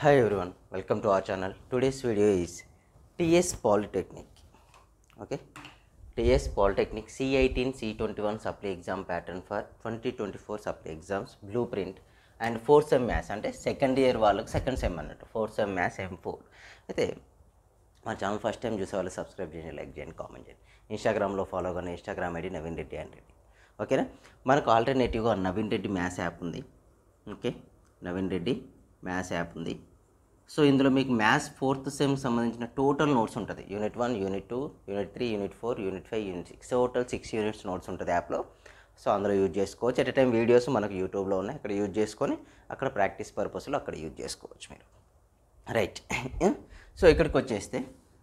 Hi everyone, welcome to our channel. Today's video is TS Polytechnic. Okay, TS Polytechnic C18 C21 supply exam pattern for 2024 supply exams blueprint and fourth sem maths అంటే second year వాళ్ళకి second sem అన్నట్టు fourth sem maths M four అయితే మా channel first time చూసే వాళ్ళు subscribe చేయండి like చేయండి comment చేయండి ఇన్స్టాగ్రామ్లో ఫాలో కానీ Instagram ID Naveen Reddy and Reddy ఓకేనా మనకు ఆల్టర్నేటివ్గా నవీన్ రెడ్డి మ్యాథ్స్ యాప్ ఉంది okay Naveen Reddy maths app ఉంది సో ఇందులో మీకు మ్యాథ్స్ ఫోర్త్ సెమ్ సంబంధించిన టోటల్ నోట్స్ ఉంటుంది unit one unit two unit three unit four unit five unit six total six units notes ఉంటుంది యాప్లో సో అందులో యూజ్ చేసుకోవచ్చు ఎట్ టైం వీడియోస్ మనకు యూట్యూబ్లో ఉన్నాయి అక్కడ యూజ్ చేసుకొని అక్కడ ప్రాక్టీస్ పర్పస్లో అక్కడ యూజ్ చేసుకోవచ్చు మీరు రైట్ సో ఇక్కడికి వచ్చేస్తే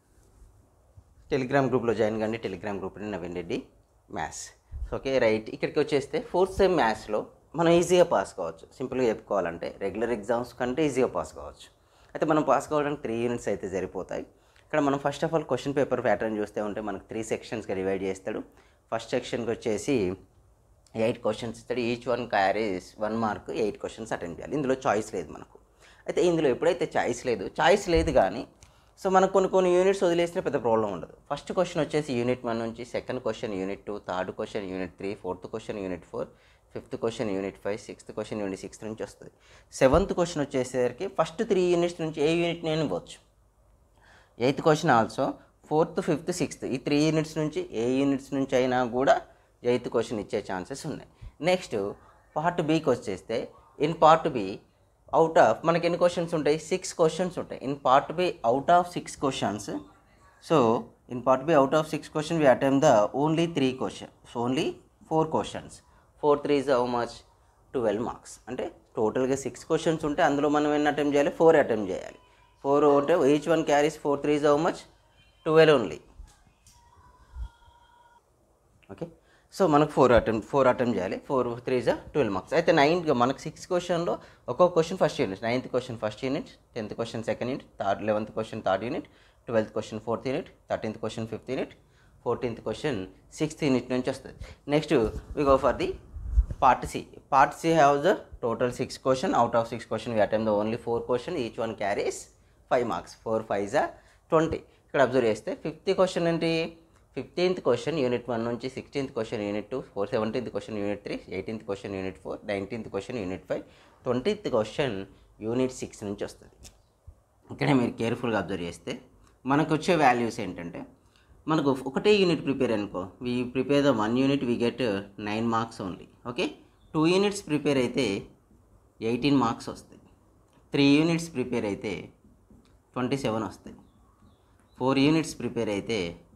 టెలిగ్రామ్ గ్రూప్లో జాయిన్ కండి Telegram group Naveen Reddy maths okay right ఇక్కడికి వచ్చేస్తే ఫోర్త్ సెమ్ మ్యాథ్స్లో మనం ఈజీగా పాస్ కావచ్చు సింపుల్గా చెప్పుకోవాలంటే రెగ్యులర్ ఎగ్జామ్స్ కంటే ఈజీగా పాస్ కావచ్చు అయితే మనం పాస్ కావడానికి త్రీ యూనిట్స్ అయితే సరిపోతాయి ఇక్కడ మనం first of all question paper pattern చూస్తే ఉంటే మనకు త్రీ సెక్షన్స్గా డివైడ్ చేస్తాడు ఫస్ట్ సెక్షన్కి వచ్చేసి ఎయిట్ క్వశ్చన్స్ ఇస్తాడు each one carries one mark eight questions attend చేయాలి ఇందులో చాయిస్ లేదు మనకు అయితే ఇందులో ఎప్పుడైతే చాయిస్ లేదు చాయిస్ లేదు కానీ సో మనకు కొన్ని కొన్ని యూనిట్స్ వదిలేసిన పెద్ద ప్రాబ్లం ఉండదు ఫస్ట్ క్వశ్చన్ వచ్చేసి యూనిట్ వన్ నుంచి second question unit two third question unit three fourth question unit four fifth question unit five sixth question unit sixth నుంచి వస్తుంది సెవెంత్ క్వశ్చన్ వచ్చేసరికి ఫస్ట్ త్రీ యూనిట్స్ నుంచి ఏ యూనిట్ నేను ఇవ్వచ్చు eighth question also fourth fifth sixth ఈ three units నుంచి ఏ యూనిట్స్ నుంచి అయినా కూడా ఎయిత్ క్వశ్చన్ ఇచ్చే ఛాన్సెస్ ఉన్నాయి నెక్స్ట్ పార్ట్ బీకి వచ్చేస్తే in part B out of మనకి ఎన్ని క్వశ్చన్స్ ఉంటాయి సిక్స్ క్వశ్చన్స్ ఉంటాయి in part B out of six questions so in part B out of six question we attempt the only three question only four questions four three is how much twelve marks అంటే టోటల్గా six questions ఉంటే అందులో మనం ఎన్ని attempt చేయాలి four attempt చేయాలి four అంటే each one carries four three is how much twelve only okay so మనకు ఫోర్ అటెంప్ట్ ఫోర్ అటెంప్ట్ చేయాలి ఫోర్ త్రీ జా ట్వెల్వ్ మార్క్స్ అయితే నైన్త్ మనకు సిక్స్ క్వశ్చన్లో ఒక్కొక్క question first unit ninth question first unit tenth question second unit third eleventh question third unit twelfth question fourth unit thirteenth question fifth unit fourteenth question sixth unit నుంచి వస్తుంది next we go for the part C part C have the total six question out of six question we attempt the only four question each one carries five marks four five జా twenty ఇక్కడ observe చేస్తే fifth question ఏంటి fifteenth question unit one నుంచి sixteenth question unit two for seventeenth question unit three eighteenth question unit four nineteenth question unit five twentieth question unit six నుంచి వస్తుంది ఇక్కడే మీరు కేర్ఫుల్గా అబ్జర్వ్ చేస్తే మనకు వచ్చే వాల్యూస్ ఏంటంటే మనకు ఒకటే యూనిట్ ప్రిపేర్ అనుకో we prepare the one unit we get nine marks only okay two units prepare అయితే ఎయిటీన్ మార్క్స్ వస్తాయి త్రీ యూనిట్స్ ప్రిపేర్ అయితే ట్వంటీ సెవెన్ వస్తాయి ఫోర్ యూనిట్స్ ప్రిపేర్ అయితే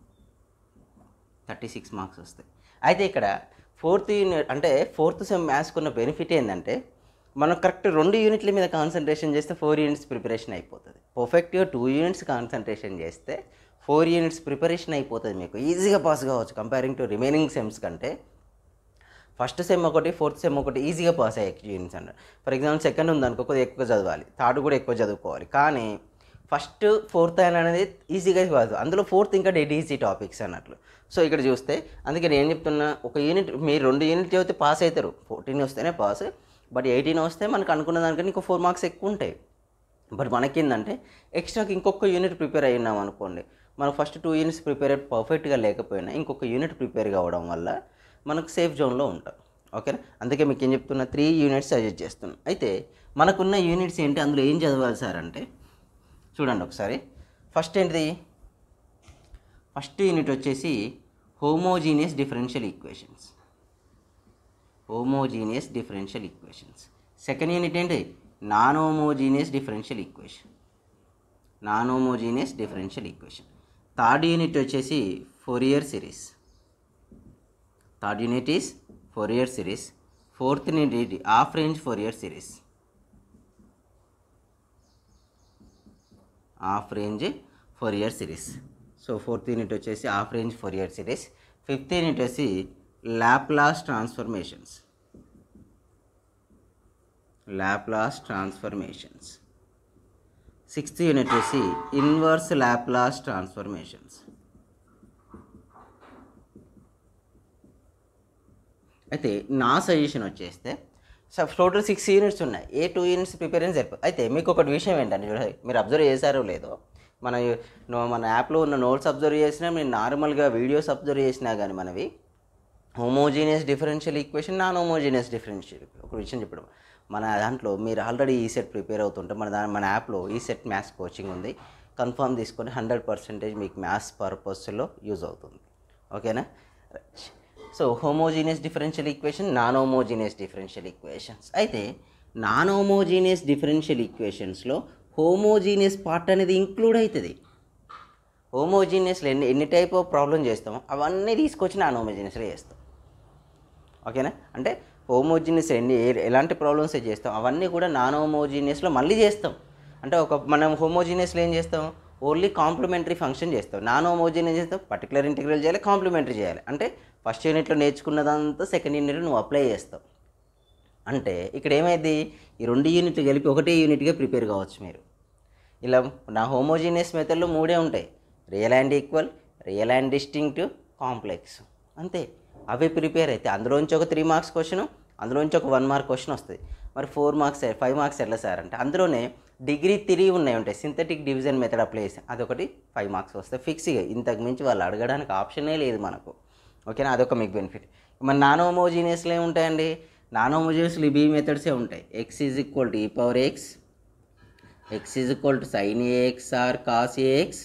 థర్టీ సిక్స్ మార్క్స్ వస్తాయి అయితే ఇక్కడ ఫోర్త్ యూనిట్ అంటే ఫోర్త్ సెమ్ మ్యాథ్స్కి ఉన్న బెనిఫిట్ ఏంటంటే మనం కరెక్ట్ రెండు యూనిట్ల మీద కాన్సన్ట్రేషన్ చేస్తే ఫోర్ యూనిట్స్ ప్రిపరేషన్ అయిపోతుంది పర్ఫెక్ట్గా టూ యూనిట్స్ కాన్సన్ట్రేషన్ చేస్తే ఫోర్ యూనిట్స్ ప్రిపరేషన్ అయిపోతుంది మీకు ఈజీగా పాస్ కావచ్చు కంపేరింగ్ టు రిమైనింగ్ సెమ్స్ కంటే ఫస్ట్ సెమ్ ఒకటి ఫోర్త్ సెమ్ ఒకటి ఈజీగా పాస్ అయ్యే యూనిట్స్ అన్నారు ఫర్ ఎగ్జాంపుల్ సెకండ్ ఉందనుకో కొద్దిగా ఎక్కువ చదవాలి థర్డ్ కూడా ఎక్కువ చదువుకోవాలి కానీ ఫస్ట్ ఫోర్త్ అయిన అనేది ఈజీగా కాదు అందులో ఫోర్త్ ఇంకా డెడ్ ఈజీ టాపిక్స్ అన్నట్లు సో ఇక్కడ చూస్తే అందుకే నేను ఏం చెప్తున్నా ఒక యూనిట్ మీరు రెండు యూనిట్ చదివితే పాస్ అవుతారు ఫోర్టీన్ వస్తేనే పాస్ బట్ ఎయిటీన్ వస్తే మనకు అనుకున్న దానికన్నా ఇంకో ఫోర్ మార్క్స్ ఎక్కువ ఉంటాయి బట్ మనకేందంటే ఎక్స్ట్రాకి ఇంకొక యూనిట్ ప్రిపేర్ అయి ఉన్నాం అనుకోండి మనం ఫస్ట్ టూ యూనిట్స్ ప్రిపేర్ పర్ఫెక్ట్గా లేకపోయినా ఇంకొక యూనిట్ ప్రిపేర్ కావడం వల్ల మనకు సేఫ్ జోన్లో ఉంటాం ఓకేనా అందుకే మీకు ఏం చెప్తున్నా త్రీ యూనిట్స్ సజెస్ట్ చేస్తున్నాను అయితే మనకున్న యూనిట్స్ ఏంటి అందులో ఏం చదవాలి సార్ అంటే చూడండి ఒకసారి ఫస్ట్ ఏంటిది ఫస్ట్ యూనిట్ వచ్చేసి homogeneous differential equations homogeneous differential equations second unit ఏంటి non homogeneous differential equation non homogeneous differential equation third unit వచ్చేసి Fourier series third unit is Fourier series fourth unit half range Fourier series half range Fourier series so fourth unit వచ్చేసి half range Fourier series fifth unit వచ్చి Laplace transformations Laplace transformations sixth unit వచ్చి inverse Laplace transformations అయితే నా suggestion వచ్చేస్తే so total six units ఉన్నాయి ఏ two units prepare అయినా సరిపోతుంది అయితే మీకు ఒకటి విషయం ఏంటంటే చూడండి మీరు అబ్జర్వ్ చేశారో లేదో మన నో- మన యాప్లో ఉన్న నోట్స్ అబ్జర్వ్ చేసినా మీరు నార్మల్గా వీడియోస్ అబ్జర్వ్ చేసినా కానీ మనవి homogeneous differential equation non homogeneous differential ఒక విషయం చెప్పడం మన దాంట్లో మీరు ఆల్రెడీ ఈ సెట్ ప్రిపేర్ అవుతుంటే మన దాని మన యాప్లో ఈ సెట్ మ్యాథ్స్ కోచింగ్ ఉంది కన్ఫర్మ్ తీసుకొని హండ్రెడ్ పర్సెంటేజ్ మీకు మ్యాథ్స్ పర్పస్లో యూజ్ అవుతుంది ఓకేనా so homogeneous differential equation non homogeneous differential equations అయితే నాన్ హోమోజీనియస్ డిఫరెన్షియల్ ఈక్వేషన్స్లో హోమోజీనియస్ పార్ట్ అనేది ఇంక్లూడ్ అవుతుంది హోమోజీనియస్లో ఎన్ని ఎన్ని టైప్ ఆఫ్ ప్రాబ్లం చేస్తామో అవన్నీ తీసుకొచ్చి నాన్ హోమోజీనియస్లో చేస్తాం ఓకేనా అంటే హోమోజీనియస్ ఎన్ని ఏ- ఎలాంటి ప్రాబ్లమ్స్ చేస్తాం అవన్నీ కూడా నాన్ హోమోజీనియస్లో మళ్ళీ చేస్తాం అంటే ఒక మనం హోమోజీనియస్లో ఏం చేస్తాం ఓన్లీ కాంప్లిమెంటరీ ఫంక్షన్ చేస్తాం నాన్ హోమోజీనియస్ చేస్తాం పర్టికులర్ ఇంటిగ్రల్ చేయాలి కాంప్లిమెంటరీ చేయాలి అంటే ఫస్ట్ యూనిట్లో నేర్చుకున్నదంతా సెకండ్ యూనిట్లో నువ్వు అప్లై చేస్తావు అంటే ఇక్కడ ఏమైంది ఈ రెండు యూనిట్లు కలిపి ఒకటే యూనిట్గా ప్రిపేర్ కావచ్చు మీరు ఇలా నా హోమోజీనియస్ మెథడ్లో మూడే ఉంటాయి real and equal real and distinct complex అంతే అవి ప్రిపేర్ అయితే అందులోంచి ఒక త్రీ మార్క్స్ క్వశ్చన్ అందులోంచి ఒక వన్ మార్క్ క్వశ్చన్ వస్తుంది మరి ఫోర్ మార్క్స్ ఫైవ్ మార్క్స్ ఎట్లా సార్ అంటే అందులోనే డిగ్రీ త్రీ ఉన్నాయి ఉంటాయి సింథటిక్ డివిజన్ మెథడ్ అప్లై చేసి అదొకటి ఫైవ్ మార్క్స్ వస్తాయి ఫిక్స్గా ఇంతకు మించి వాళ్ళు అడగడానికి ఆప్షనే లేదు మనకు ఓకేనా అదొక మీకు బెనిఫిట్ మరి నాన్ హోమోజీనియస్లో ఏముంటాయండి నాన్ హోమోజీనియస్లో బీ మెథడ్సే ఉంటాయి ఎక్స్ ఈజ్ ఈక్వల్ టు ఈ power X X is equal to sine a x or cos a x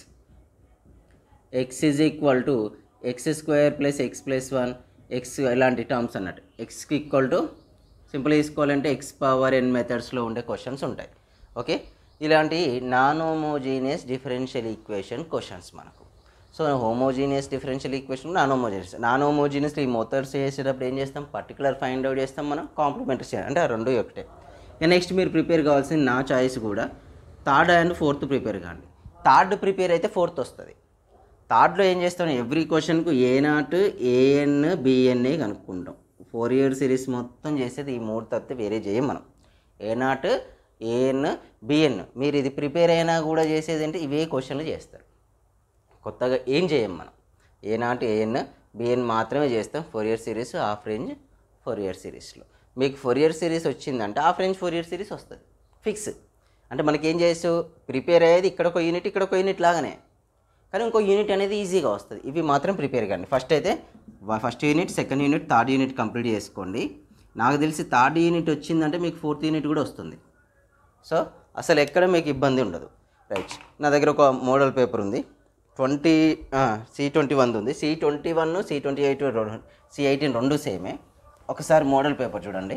X is equal to X square plus X plus one X ఇలాంటి టర్మ్స్ అన్నట్టు ఎక్స్కి ఈక్వల్ టు సింపుల్ తీసుకోవాలంటే X power N మెథడ్స్లో ఉండే questions ఉంటాయి okay ఇలాంటి non homogeneous differential equation questions మనకు so homogeneous differential equation non homogeneous non homogeneous ఈ మెథడ్స్ చేసేటప్పుడు ఏం చేస్తాం పర్టికులర్ ఫైండ్ అవుట్ చేస్తాం మనం కాంప్లిమెంటరీ చేయాలి అంటే ఆ రెండు ఒకటే ఇక నెక్స్ట్ మీరు ప్రిపేర్ కావాల్సిన నా చాయిస్ కూడా థర్డ్ అండ్ ఫోర్త్ ప్రిపేర్ కాండి థర్డ్ ప్రిపేర్ అయితే ఫోర్త్ వస్తుంది థర్డ్లో ఏం చేస్తాం ఎవ్రీ క్వశ్చన్కు ఏ నాట్ ఏఎన్ బిఎన్ఏ కనుక్కుంటాం ఫోర్ ఇయర్ సిరీస్ మొత్తం చేసేది ఈ మూడు తప్పితే వేరే చేయం మనం ఏ నాట్ ఏఎన్ బిఎన్ మీరు ఇది ప్రిపేర్ అయినా కూడా చేసేది అంటే ఇవే క్వశ్చన్లు చేస్తారు కొత్తగా ఏం చేయం మనం ఏ నాట్ ఏఎన్ బిఎన్ మాత్రమే చేస్తాం Fourier series half range Fourier సిరీస్లో మీకు ఫోర్ ఇయర్ సిరీస్ వచ్చిందంటే half range Fourier series వస్తుంది ఫిక్స్ అంటే మనకి ఏం చేయొచ్చు ప్రిపేర్ అయ్యేది ఇక్కడ ఒక యూనిట్ ఇక్కడ ఒక యూనిట్ లాగానే కానీ ఇంకో యూనిట్ అనేది ఈజీగా వస్తుంది ఇవి మాత్రం ప్రిపేర్ కండి ఫస్ట్ అయితే first unit second unit third unit complete చేసుకోండి నాకు తెలిసి థర్డ్ యూనిట్ వచ్చిందంటే మీకు ఫోర్త్ యూనిట్ కూడా వస్తుంది సో అసలు ఎక్కడ మీకు ఇబ్బంది ఉండదు రైట్ నా దగ్గర ఒక మోడల్ పేపర్ ఉంది ట్వంటీ సి ట్వంటీ వన్ ఉంది C twenty one C twenty eight C eighteen రెండు సేమే ఒకసారి మోడల్ పేపర్ చూడండి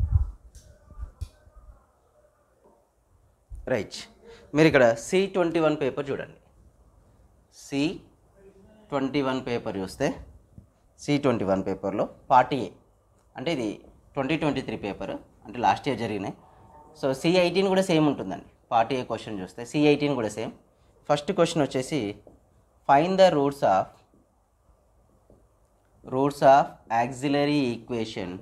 రైట్ మీరు ఇక్కడ సి ట్వంటీ వన్ పేపర్ చూడండి సి ట్వంటీ వన్ పేపర్ చూస్తే సి ట్వంటీ వన్ పేపర్లో పార్టీ ఏ అంటే ఇది ట్వంటీ ట్వంటీ త్రీ పేపర్ అంటే లాస్ట్ ఇయర్ జరిగినాయి సో సి ఎయిటీన్ కూడా సేమ్ ఉంటుందండి పార్టీ ఏ క్వశ్చన్ చూస్తే సి ఎయిటీన్ కూడా సేమ్ ఫస్ట్ క్వశ్చన్ వచ్చేసి find the roots of roots of auxiliary equation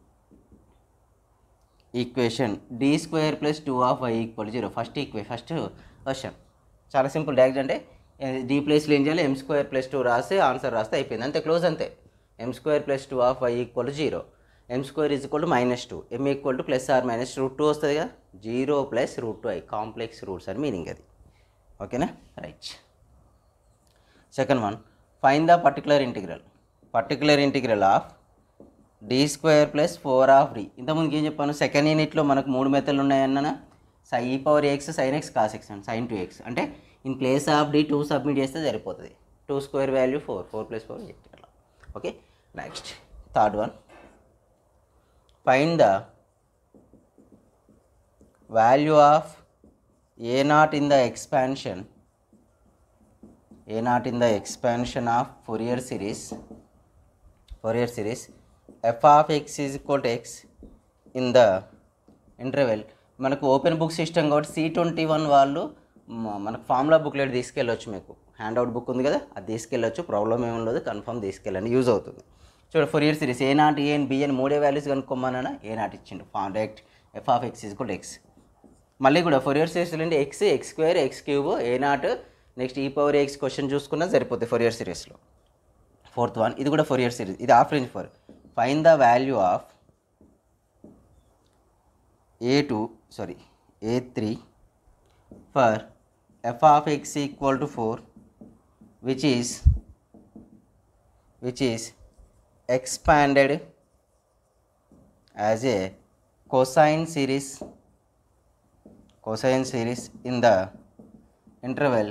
equation D square plus two of why equal zero first ఈక్వే first question చాలా simple direct అంటే D ప్లేస్లో ఏం చేయాలి M square plus two రాస్తే answer రాస్తే అయిపోయింది అంతే క్లోజ్ అంతే M square plus two of why equal zero M square is equal to minus two M equal to plus or minus root two వస్తుంది కదా zero plus root two I complex roots అని meaning అది ఓకేనా right second one find the particular integral particular integral of D square plus four of D ఇంతకుముందుకు ఏం చెప్పాను second యూనిట్లో మనకు మూడు మెథడ్లు ఉన్నాయన్న సై E power X sine X cos X and sine two X అంటే in place of D two submit చేస్తే సరిపోతుంది two square value four four plus four eight అట్లా okay next third one find the value of A naught in the expansion A naught in the expansion of Fourier series Fourier series F of X is equal to X in the interval మనకు open book system కాబట్టి C twenty one వాళ్ళు మ- మనకు formula booklet తీసుకెళ్ళొచ్చు మీకు hand out book ఉంది కదా అది తీసుకెళ్ళొచ్చు problem ఏమి ఉండదు కన్ఫర్మ్ తీసుకెళ్ళండి యూజ్ అవుతుంది చూడ Fourier series A naught a n b n మూడే వాల్యూస్ కనుక్కోమన్నా ఏ నాట్ ఇచ్చిండు form direct F of X is equal X మళ్ళీ కూడా ఫోర్ ఇయర్ సిరీస్ అంటే X X square X cube A naught next E power X question చూసుకున్నా సరిపోతుంది Fourier సిరీస్లో fourth one ఇది కూడా ఫోర్ ఇయర్ సిరీస్ ఇది half range Fourier find the value of A two sorry A three for f of X equal to four which is which is expanded as a cosine series cosine series in the interval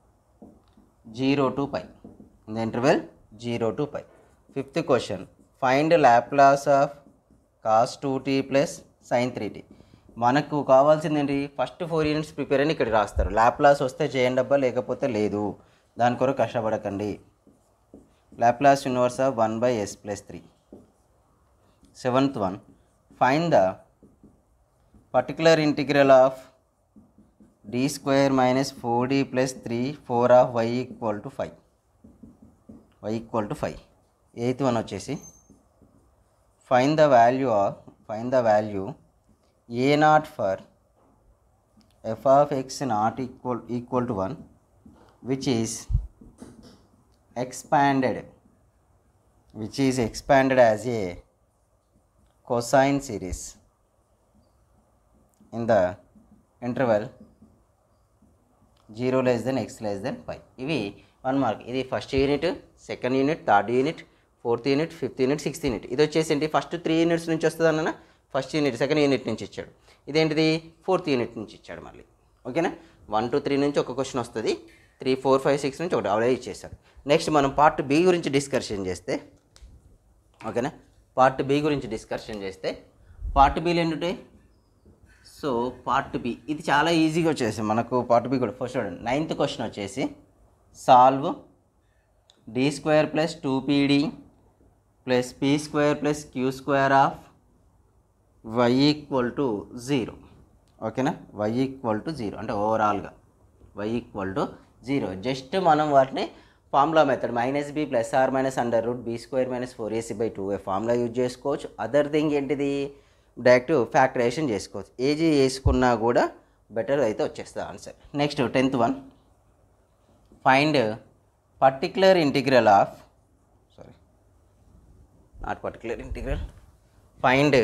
0 to pi in the interval 0 to pi fifth question find laplace of cos 2t plus sin 3t మనకు కావాల్సింది ఏంటి first four units prepare అని ఇక్కడ రాస్తారు Laplace వస్తే చేయండి అబ్బా లేకపోతే లేదు దాని కొరకు కష్టపడకండి Laplace inverse of 1 by s plus 3. Seventh one, find the particular integral of d square minus 4d plus 3 4 of y equal to 5. y equal to 5. Eighth one వచ్చేసి find the value of find the value a naught for f of x not equal equal to 1 which is expanded which is expanded as a cosine series in the interval 0 less than x less than pi ఇవి one mark ఇది first unit second unit third unit fourth unit fifth unit sixth unit ఇది వచ్చేసి ఏంటి first three units నుంచి వస్తుంది అన్న first unit second unit నుంచి ఇచ్చాడు ఇదేంటిది ఫోర్త్ యూనిట్ నుంచి ఇచ్చాడు మళ్ళీ ఓకేనా వన్ టు త్రీ నుంచి ఒక క్వశ్చన్ వస్తుంది త్రీ ఫోర్ ఫైవ్ సిక్స్ నుంచి ఒకటి ఆల్రెడీ ఇచ్చేసాడు నెక్స్ట్ మనం పార్ట్ బి గురించి డిస్కషన్ చేస్తే ఓకేనా పార్ట్ బి గురించి డిస్కషన్ చేస్తే పార్ట్ బిలో ఏంటంటే సో పార్ట్ బి ఇది చాలా ఈజీగా వచ్చేసి మనకు పార్ట్ బి కూడా ఫస్ట్ చూడండి నైన్త్ క్వశ్చన్ వచ్చేసి solve D square plus two P D plus P square plus Q square of why equal to zero ఓకేనా వై ఈక్వల్ టు జీరో అంటే ఓవరాల్గా Y equal to zero just మనం వాటిని formula method minus B plus or minus under root B square minus four AC by two A formula use చేసుకోవచ్చు other thing ఏంటిది direct factorization చేసుకోవచ్చు ఏజీ వేసుకున్నా కూడా బెటర్ అయితే వచ్చేస్తుంది answer next tenth one find particular integral of sorry not particular integral find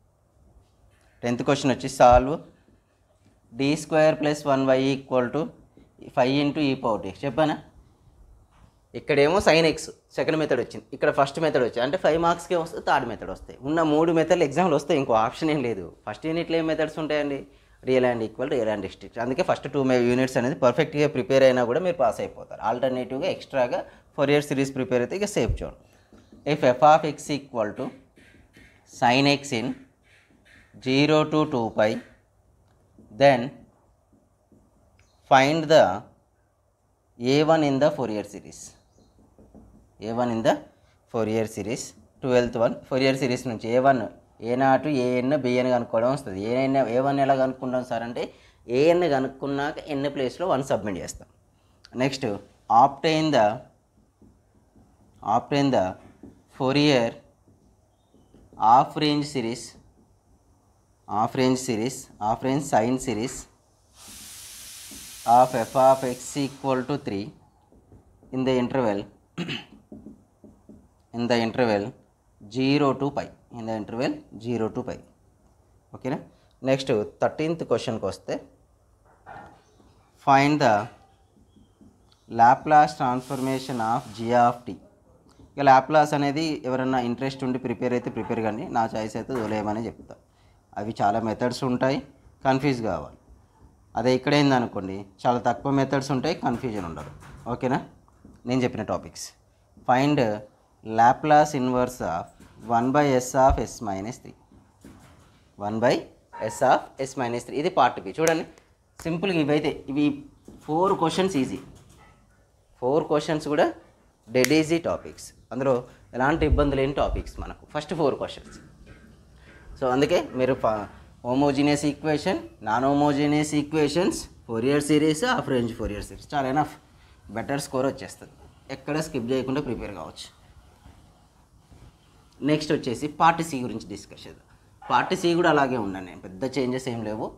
tenth question వచ్చి solve D square plus one Y equal to five into ఈ పవర్ టీ చెప్పానా ఇక్కడేమో సైన్ ఎక్స్ సెకండ్ మెథడ్ వచ్చింది ఇక్కడ first method వచ్చింది అంటే five మార్క్స్కే వస్తుంది third method వస్తాయి ఉన్న మూడు మెథడ్లు ఎగ్జామ్లు వస్తాయి ఇంకో ఆప్షన్ ఏం లేదు ఫస్ట్ యూనిట్లో ఏం మెథడ్స్ ఉంటాయండి real and equal real and distinct అందుకే ఫస్ట్ టూ యూనిట్స్ అనేది పర్ఫెక్ట్గా ప్రిపేర్ అయినా కూడా మీరు పాస్ అయిపోతారు ఆల్టర్నేటివ్గా ఎక్స్ట్రాగా ఫోర్ ఇయర్ సిరీస్ ప్రిపేర్ అయితే ఇక సేఫ్ చూడండి if F of X equal to sine X in zero to two pi then find the A one in the Fourier series A one in the Fourier series twelfth one Fourier series నుంచి A one ఏ నాటు AN B N కనుక్కోవడం వస్తుంది AN A one ఎలా కనుక్కుంటాం sir అంటే AN కనుక్కున్నాక N ప్లేస్లో one submit చేస్తాం next obtain the obtain the Fourier half range series half range series half range sine series of F of X equal to three in the interval in the interval zero to pi in the interval zero to pi ఓకేనా next thirteenth క్వశ్చన్కి వస్తే find the Laplace transformation of G of T ఇక Laplace అనేది ఎవరైనా interest ఉండి prepare అయితే prepare కానీ నా చాయిస్ అయితే వదిలేయమని చెప్తా అవి చాలా మెథడ్స్ ఉంటాయి కన్ఫ్యూజ్ కావాలి అదే ఇక్కడ ఏందనుకోండి చాలా తక్కువ మెథడ్స్ ఉంటాయి కన్ఫ్యూజన్ ఉండదు ఓకేనా నేను చెప్పిన topics find Laplace inverse of one by yes of yes minus three one by yes of yes minus three ఇది పార్ట్ బి చూడండి సింపుల్గా ఇవైతే ఇవి four questions easy four questions కూడా డెడ్ ఈజీ టాపిక్స్ అందులో ఎలాంటి ఇబ్బంది లేని టాపిక్స్ మనకు ఫస్ట్ ఫోర్ క్వశ్చన్స్ సో అందుకే మీరు homogeneous equation non homogeneous equations Fourier series half range Fourier series చాలా ఎనఫ్ బెటర్ స్కోర్ వచ్చేస్తుంది ఎక్కడ స్కిప్ చేయకుండా ప్రిపేర్ కావచ్చు నెక్స్ట్ వచ్చేసి పార్ట్ సి గురించి డిస్కస్ చేద్దాం పార్ట్ సి కూడా అలాగే ఉన్నాను నేను పెద్ద చేంజెస్ ఏం లేవు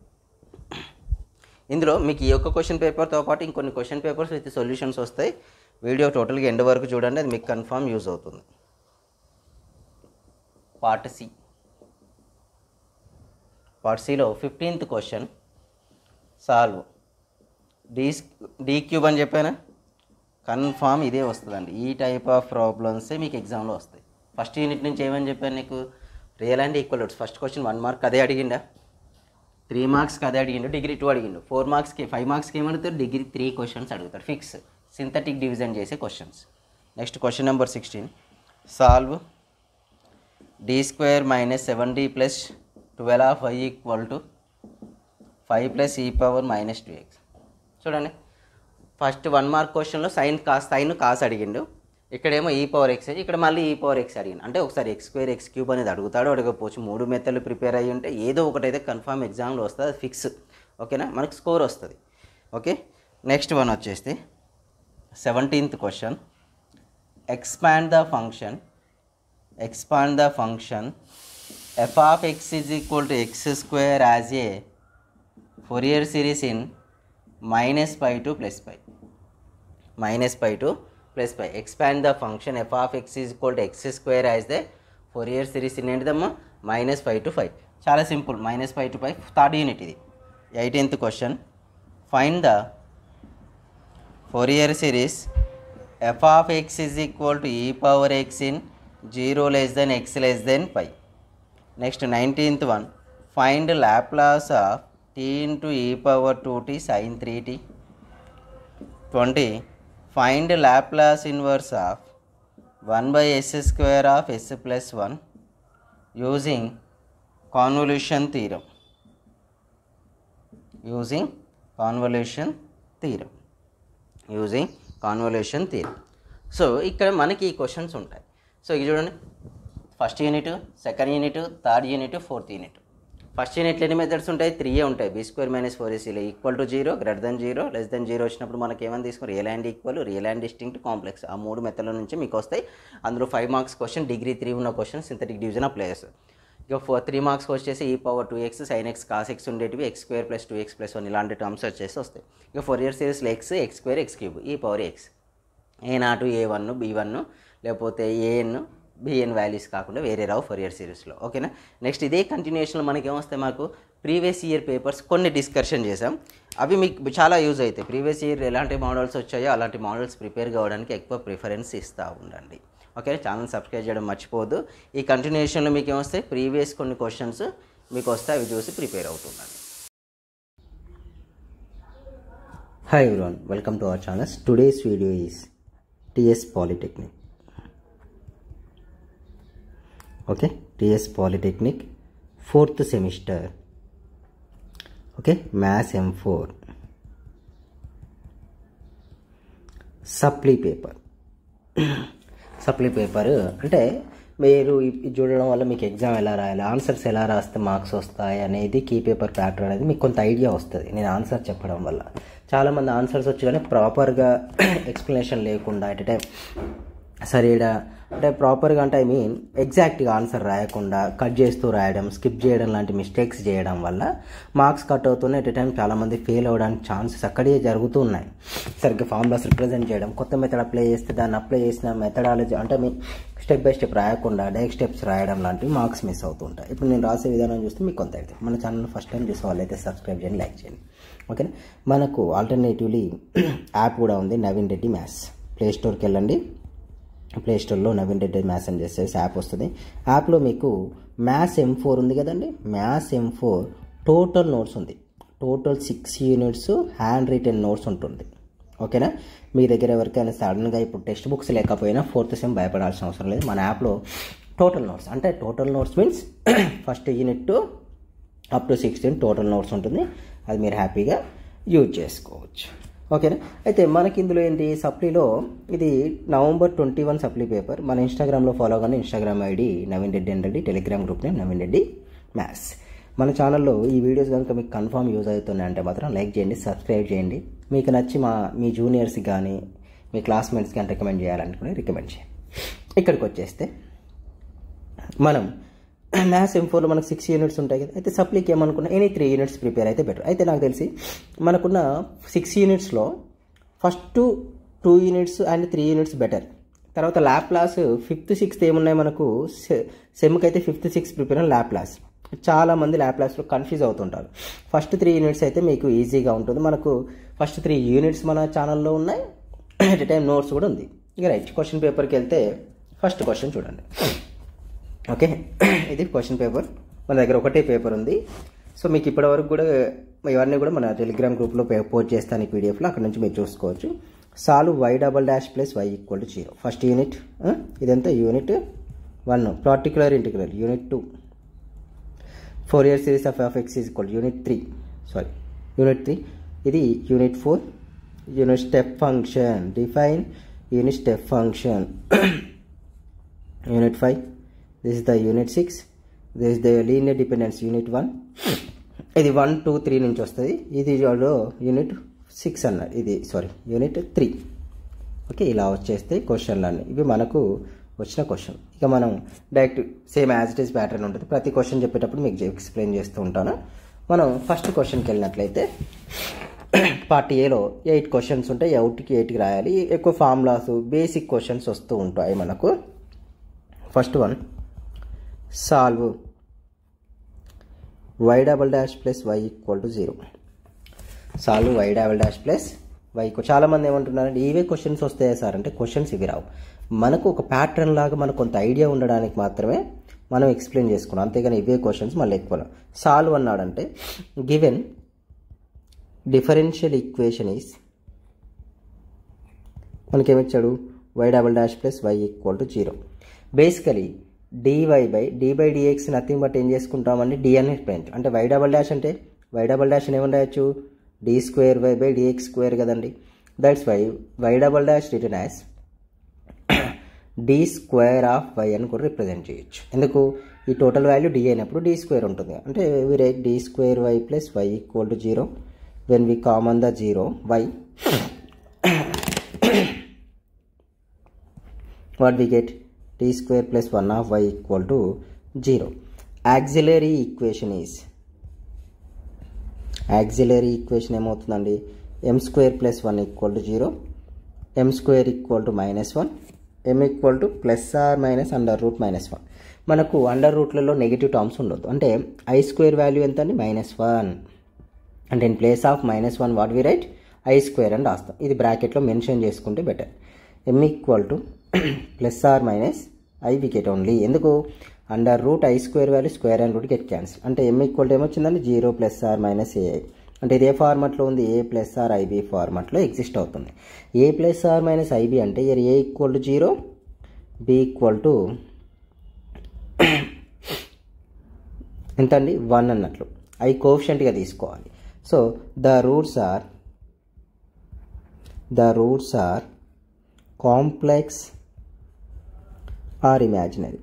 ఇందులో మీకు ఈ యొక్క క్వశ్చన్ పేపర్తో పాటు ఇంకొన్ని క్వశ్చన్ పేపర్స్ విత్ సొల్యూషన్స్ వస్తాయి వీడియో టోటల్గా ఎండ్ వరకు చూడండి అది మీకు కన్ఫామ్ యూజ్ అవుతుంది పార్ట్ సి పార్ట్ సిలో fifteenth question solve D D cube అని చెప్పానా కన్ఫామ్ ఇదే వస్తుందండి ఈ టైప్ ఆఫ్ ప్రాబ్లమ్సే మీకు ఎగ్జామ్లో వస్తాయి ఫస్ట్ యూనిట్ నుంచి ఏమని చెప్పాను నీకు real and equal first question one mark అదే అడిగిండా త్రీ మార్క్స్కి అదే అడిగిండు డిగ్రీ టూ అడిగిండు ఫోర్ మార్క్స్కి ఫైవ్ మార్క్స్కి ఏమడుగుతారు డిగ్రీ త్రీ క్వశ్చన్స్ అడుగుతారు ఫిక్స్ సింథటిక్ డివిజన్ చేసే questions next question number sixteen solve D square minus seven D plus twelve of why equal to five plus e power minus two x చూడండి first one mark క్వశ్చన్లో sine cos sine cos అడిగిండు ఇక్కడేమో ఈ power X ఇక్కడ మళ్ళీ ఈ power X అడిగిండు అంటే ఒకసారి ఎక్స్ స్క్వేర్ ఎక్స్ క్యూబ్ అనేది అడుగుతాడు అడగకపోవచ్చు మూడు మెథడ్లు ప్రిపేర్ అయ్యి ఉంటే ఏదో ఒకటైతే కన్ఫామ్ ఎగ్జామ్లో వస్తుంది అది ఫిక్స్ ఓకేనా మనకు స్కోర్ వస్తుంది ఓకే నెక్స్ట్ వన్ వచ్చేసి seventeenth question expand the function expand the function f of x is equal to x square as a Fourier series in minus pi to plus pi minus pi to plus pi expand the function f of x is equal to x square as the Fourier series in ఏంటిదమ్మా minus five to five చాలా simple minus five to five third unit ఇది eighteenth question find the Fourier series f of x is equal to e power x in 0 less than x less than pi. Next 19th one find Laplace of t into e power 2t sin 3t. 20 find Laplace inverse of 1 by s square of s plus 1 using convolution theorem. Using convolution theorem. Using convolution theory so ఇక్కడ మనకి ఈ questions ఉంటాయి so ఇది చూడండి first unit second unit third unit fourth unit first యూనిట్లో ఎన్ని methods ఉంటాయి త్రీయే ఉంటాయి బీ స్క్వేర్ మైనస్ ఫోర్ ఏసీలో equal to zero greater than zero less than zero వచ్చినప్పుడు మనకి ఏమని తీసుకుని real and equal real and distinct complex ఆ మూడు మెథడ్ల నుంచి మీకు వస్తాయి అందులో five marks question degree three ఉన్న క్వశ్చన్ సింథటిక్ డివిజన్ అప్లై చేస్తారు ఇక ఫోర్ త్రీ మార్క్స్ వచ్చేసి e power two x sine X cos x ఉండేటివి x square plus two x plus one ఇలాంటి టర్మ్స్ వచ్చేసి వస్తాయి ఇక ఫోర్ ఇయర్ సిరీస్లో x X square X cube e power x a naught a one b one లేకపోతే a n b n values కాకుండా వేరే రావు four Fourier సిరీస్లో ఓకేనా నెక్స్ట్ ఇదే కంటిన్యూషన్లో మనకి ఏమొస్తాయి మాకు ప్రీవియస్ ఇయర్ పేపర్స్ కొన్ని డిస్కషన్ చేసాం అవి మీకు చాలా యూజ్ అవుతాయి ప్రీవియస్ ఇయర్ ఎలాంటి మోడల్స్ వచ్చాయో అలాంటి మోడల్స్ ప్రిపేర్ కావడానికి ఎక్కువ ప్రిఫరెన్స్ ఇస్తూ ఉండండి ఓకే ఛానల్ సబ్స్క్రైబ్ చేయడం మర్చిపోవద్దు ఈ కంటిన్యూషన్లో మీకు ఏమొస్తాయి ప్రీవియస్ కొన్ని క్వశ్చన్స్ మీకు వస్తాయి అవి చూసి ప్రిపేర్ అవుతుండండి hi everyone welcome to our channels today's video is TS polytechnic okay TS polytechnic fourth semester okay maths M four supply paper supply paper అంటే మీరు ఇది చూడడం వల్ల మీకు ఎగ్జామ్ ఎలా రాయాలి ఆన్సర్స్ ఎలా రాస్తే మార్క్స్ వస్తాయి అనేది కీ పేపర్ ప్యాటర్న్ అనేది మీకు కొంత ఐడియా వస్తుంది నేను ఆన్సర్ చెప్పడం వల్ల చాలామంది ఆన్సర్స్ వచ్చి కానీ ప్రాపర్గా ఎక్స్ప్లెనేషన్ లేకుండా ఎట్ టైం సరేడా అంటే ప్రాపర్గా అంటే ఐ మీన్ ఎగ్జాక్ట్గా ఆన్సర్ రాయకుండా కట్ చేస్తూ రాయడం స్కిప్ చేయడం లాంటి మిస్టేక్స్ చేయడం వల్ల మార్క్స్ కట్ అవుతున్నాయి ఎట్ టైం చాలామంది ఫెయిల్ అవ్వడానికి ఛాన్సెస్ అక్కడే జరుగుతూ ఉన్నాయి సరిగ్గా ఫార్ములాస్ రిప్రజెంట్ చేయడం కొత్త మెథడ్ అప్లై చేస్తే దాన్ని అప్లై చేసిన మెథడాలజీ అంటే మీ స్టెప్ బై స్టెప్ రాయకుండా డైరెక్ట్ స్టెప్స్ రాయడం లాంటివి మార్క్స్ మిస్ అవుతుంటాయి ఇప్పుడు నేను రాసే విధానం చూస్తే మీకు కొంత అయితే మన ఛానల్ ఫస్ట్ టైం చూసే వాళ్ళైతే సబ్స్క్రైబ్ చేయండి లైక్ చేయండి ఓకేనా మనకు ఆల్టర్నేటివ్లీ యాప్ కూడా ఉంది నవీన్ రెడ్డి మ్యాథ్స్ ప్లే స్టోర్కి వెళ్ళండి ప్లే స్టోర్లో నవీన్ రెడ్డి మ్యాథ్స్ అని చేసేసి యాప్ వస్తుంది యాప్లో మీకు మ్యాథ్స్ ఎం ఫోర్ ఉంది కదండి maths M four total notes ఉంది total six units hand written notes ఉంటుంది ఓకేనా మీ దగ్గర ఎవరికైనా సడన్గా ఇప్పుడు టెక్స్ట్ బుక్స్ లేకపోయినా ఫోర్త్ సెమ్ భయపడాల్సిన అవసరం లేదు మన యాప్లో టోటల్ నోట్స్ అంటే total notes means first unit up to sixteen total notes ఉంటుంది అది మీరు హ్యాపీగా యూజ్ చేసుకోవచ్చు ఓకేనా అయితే మనకి ఇందులో ఏంటి సప్లీలో ఇది November twenty one supply paper మన ఇన్స్టాగ్రామ్లో ఫాలో కానీ Instagram ID Naveen Reddy and Reddy Telegram group name Naveen Reddy maths మన ఛానల్లో ఈ వీడియోస్ కనుక మీకు కన్ఫామ్ యూజ్ అవుతున్నాయి అంటే మాత్రం లైక్ చేయండి సబ్స్క్రైబ్ చేయండి మీకు నచ్చి మా మీ జూనియర్స్కి కానీ మీ క్లాస్మేట్స్కి కానీ రికమెండ్ చేయాలనుకుని రికమెండ్ చేయండి ఇక్కడికి వచ్చేస్తే మనం మ్యాథ్స్ ఎం ఫోర్లో మనకు సిక్స్ యూనిట్స్ ఉంటాయి కదా అయితే సప్లీకి ఏమనుకున్నా ఎనీ త్రీ యూనిట్స్ ప్రిపేర్ అయితే బెటర్ అయితే నాకు తెలిసి మనకున్న సిక్స్ యూనిట్స్లో first two units and three units better తర్వాత ల్యాబ్ క్లాస్ ఫిఫ్త్ సిక్స్త్ ఏమున్నాయి మనకు సెమ్కి అయితే fifth sixth prepare Laplace చాలామంది ల్యాప్లాస్లో కన్ఫ్యూజ్ అవుతుంటారు ఫస్ట్ త్రీ యూనిట్స్ అయితే మీకు ఈజీగా ఉంటుంది మనకు ఫస్ట్ త్రీ యూనిట్స్ మన ఛానల్లో ఉన్నాయి ఎట్ టైం నోట్స్ కూడా ఉంది ఇక రైట్ క్వశ్చన్ పేపర్కి వెళ్తే ఫస్ట్ క్వశ్చన్ చూడండి ఓకే ఇది క్వశ్చన్ పేపర్ మన దగ్గర ఒకటే పేపర్ ఉంది సో మీకు ఇప్పటివరకు కూడా ఇవన్నీ కూడా మన టెలిగ్రామ్ గ్రూప్లో పోస్ట్ చేస్తాను ఈ పీడిఎఫ్లో అక్కడ నుంచి మీరు చూసుకోవచ్చు solve y double dash plus y equal to zero first unit ఇదంతా unit one particular integral unit two Fourier series of f x is equal unit three sorry unit three ఇది unit four unit step function define unit step function unit five this is the unit six this is the linear dependence unit one ఇది one two three నుంచి వస్తుంది ఇది unit six అన్నారు ఇది sorry unit three okay ఇలా వచ్చేస్తే క్వశ్చన్లన్నీ ఇవి మనకు వచ్చిన క్వశ్చన్ ఇక మనం direct same as it is pattern ఉంటుంది ప్రతి క్వశ్చన్ చెప్పేటప్పుడు మీకు ఎక్స్ప్లెయిన్ చేస్తూ ఉంటాను మనం ఫస్ట్ క్వశ్చన్కి వెళ్ళినట్లయితే పార్ట్ ఏలో ఎయిట్ క్వశ్చన్స్ ఉంటాయి ఎయిట్కి ఎయిట్కి రాయాలి ఎక్కువ ఫార్ములాస్ బేసిక్ క్వశ్చన్స్ వస్తూ ఉంటాయి మనకు first one solve y double dash plus y equal to zero solve y double dash plus y చాలామంది ఏమంటున్నారంటే ఇవే క్వశ్చన్స్ వస్తాయా సార్ అంటే క్వశ్చన్స్ ఇవి రావు మనకు ఒక ప్యాటర్న్ లాగా మనకు కొంత ఐడియా ఉండడానికి మాత్రమే మనం ఎక్స్ప్లెయిన్ చేసుకున్నాం అంతేగాని ఇవే క్వశ్చన్స్ మళ్ళీ ఎక్కువ సాల్వ్ అన్నాడంటే గివెన్ డిఫరెన్షియల్ ఈక్వేషన్ ఈస్ మనకేమిచ్చాడు y double dash plus y equal to zero basically d y by d by d x nothing but ఏం చేసుకుంటామండి డి అని పెంచు అంటే వై డబల్ డాష్ అంటే వై డబల్ డాష్ అని ఏమని రాయొచ్చు D square y by d x square కదండి that's y y double dash written as D square of y అని కూడా రిప్రజెంట్ చేయొచ్చు ఎందుకు ఈ టోటల్ వాల్యూ డి అయినప్పుడు డి స్క్వేర్ ఉంటుంది అంటే we write D square y plus y equal to zero when we common the zero y what we get D square plus one of why equal to zero auxiliary equation is auxiliary equation ఏమవుతుందండి m square plus one equal to zero M square equal to minus one m equal to plus or minus under root minus one మనకు under రూట్లలో negative terms ఉండొద్దు అంటే i square value ఎంత అండి minus one అంటే in place of minus one what we write i square అని రాస్తాం ఇది బ్రాకెట్లో మెన్షన్ చేసుకుంటే better m equal to plus or minus i we get only ఎందుకు under root i square value square and root get cancel అంటే m equal to ఏమొచ్చిందండి zero plus or minus a i అంటే ఇది ఏ ఫార్మాట్లో ఉంది ఏ ప్లస్ ఆర్ ఐబీ ఫార్మాట్లో exist అవుతుంది a plus or minus i b అంటే year a equal to zero b equal to ఎంత అండి వన్ అన్నట్లు ఐ కోఫిషియంట్గా తీసుకోవాలి so the roots are the roots are complex or imaginary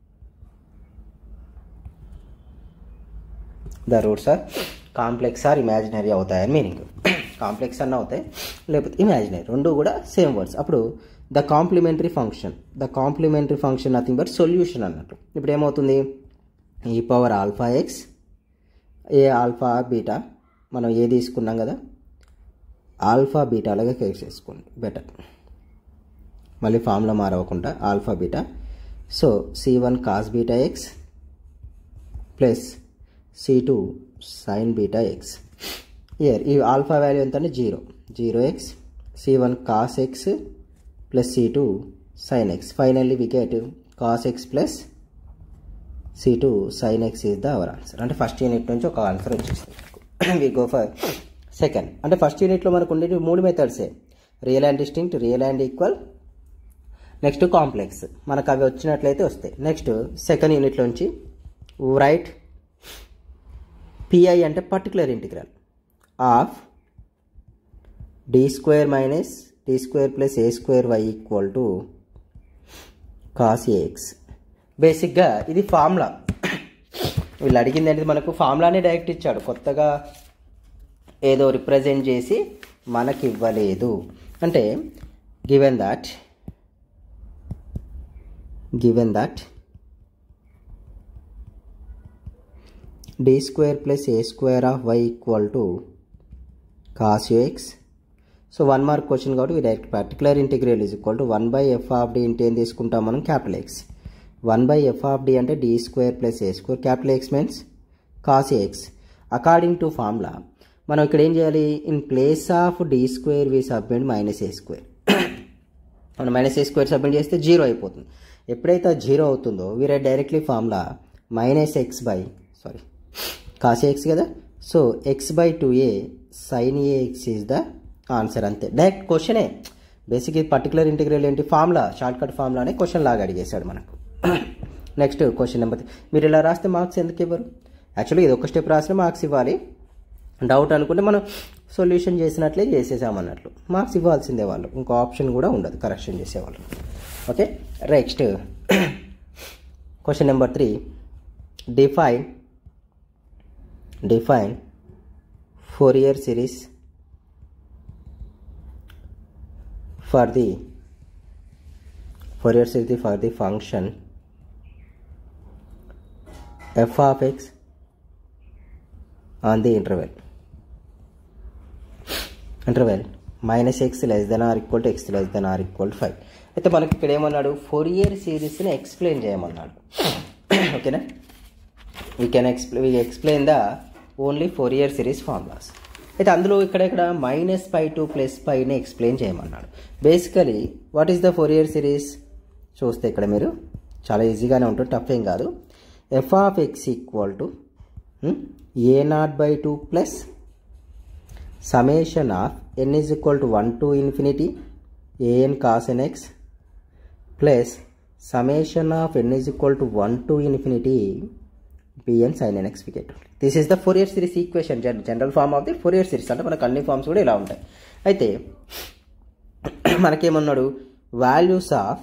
the roots are complex or imaginary అవుతాయని meaning complex అన్న అవుతాయి లేకపోతే ఇమాజినరీ రెండు కూడా సేమ్ వర్డ్స్ అప్పుడు the complementary function the complementary function nothing but solution అన్నట్టు ఇప్పుడు ఏమవుతుంది ఈ పవర్ ఆల్ఫా ఎక్స్ ఏ ఆల్ఫా బీటా మనం ఏ తీసుకున్నాం కదా ఆల్ఫా బీటాలుగా కేక్ చేసుకోండి బెటర్ మళ్ళీ ఫామ్లో మారవకుండా alpha beta so c one cos beta x plus c two sine beta x here ఈ ఆల్ఫా వాల్యూ ఎంత అంటే zero zero x c one cos x plus c two sine x finally we get cos x plus c two sine x is the our answer అంటే first unit నుంచి ఒక answer వచ్చేస్తుంది we go for second అంటే first యూనిట్లో మనకు ఉండేవి మూడు మెథడ్సే real and distinct real and equal next complex మనకు అవి వచ్చినట్లయితే వస్తాయి నెక్స్ట్ సెకండ్ యూనిట్లోంచి రైట్ పిఐ అంటే particular integral of D square minus D square plus a square y equal to cos a x బేసిక్గా ఇది ఫార్ములా వీళ్ళు అడిగింది అనేది మనకు ఫార్ములానే డైరెక్ట్ ఇచ్చాడు కొత్తగా ఏదో రిప్రజెంట్ చేసి మనకి ఇవ్వలేదు అంటే given that given that D square plus a square of why equal to cos x so one mark question కాబట్టి direct particular integral is equal to one by F of D into ఏం తీసుకుంటాం మనం capital x one by F of D అంటే D square plus a square capital x means cos x according to formula మనం ఇక్కడ ఏం చేయాలి in place of D square we submit minus a square మనం minus a square submit చేస్తే zero అయిపోతుంది ఎప్పుడైతే zero అవుతుందో వీరే directly formula minus x by sorry cos x కదా so x by two a sine a x is the answer అంతే direct క్వశ్చనే basic ఇది పర్టికులర్ ఇంటిగ్రల్ ఏంటి ఫార్ములా షార్ట్ కట్ ఫార్ములానే క్వశ్చన్ లాగా అడిగేశాడు మనకు నెక్స్ట్ క్వశ్చన్ నెంబర్ మీరు ఇలా రాస్తే మార్క్స్ ఎందుకు ఇవ్వరు యాక్చువల్లీ ఇది ఒక స్టెప్ రాసిన మార్క్స్ ఇవ్వాలి డౌట్ అనుకుంటే మనం సొల్యూషన్ చేసినట్లే చేసేసామన్నట్లు మార్క్స్ ఇవ్వాల్సిందే వాళ్ళు ఇంకో ఆప్షన్ కూడా ఉండదు కరెక్షన్ చేసేవాళ్ళు okay next question number three define define Fourier series for the Fourier series for the function f of x on the interval interval minus x less than or equal to x less than or equal to five అయితే మనకి ఇక్కడ ఏమన్నాడు four year సిరీస్ని explain చేయమన్నాడు ఓకేనా we can explain we explain the only Fourier series formulas అయితే అందులో ఇక్కడ ఇక్కడ మైనస్ పై టు ప్లస్ పైని ఎక్స్ప్లెయిన్ చేయమన్నాడు basically what is the Fourier series చూస్తే ఇక్కడ మీరు చాలా ఈజీగానే ఉంటుంది టఫ్ ఏం కాదు f of X equal to a not by two plus summation of n is equal to one to infinity a n cos n x plus summation of n is equal to one to infinity bn sine n x we get this is the Fourier series equation general form of the Fourier series అంటే మనకు అన్ని forms కూడా ఇలా ఉంటాయి అయితే మనకేమన్నాడు values of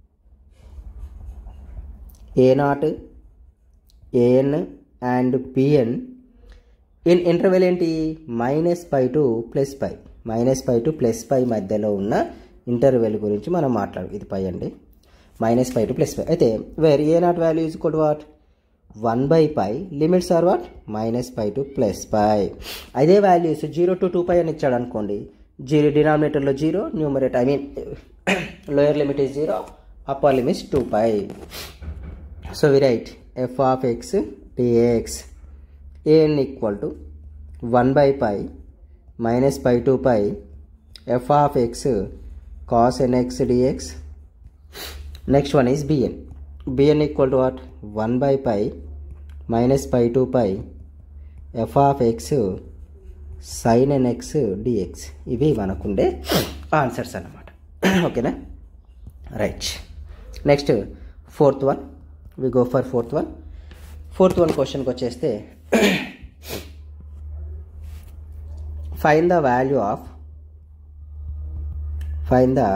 A naught an and pn in interval ఏంటి minus pi to plus pi minus pi to plus pi మధ్యలో ఉన్న ఇంటర్వెల్ గురించి మనం మాట్లాడు ఇది పై అండి minus pi to plus pi అయితే where A naught value is equal what one by pi limits are what minus pi to plus pi అదే values zero to two pi అని ఇచ్చాడు అనుకోండి జీరో డినామినేటర్లో zero numerate I mean lower limit is zero upper limits two pi so we write f of x dx an equal to 1 by pi minus pi to pi f of x cos nx dx next one is bn bn equal to what 1 by pi minus pi to pi f of x sin nx dx ఇవి మనకుండే answers అన్నమాట ఓకేనా right next fourth one we go for fourth one fourth one క్వశ్చన్కి వచ్చేస్తే find the value of find the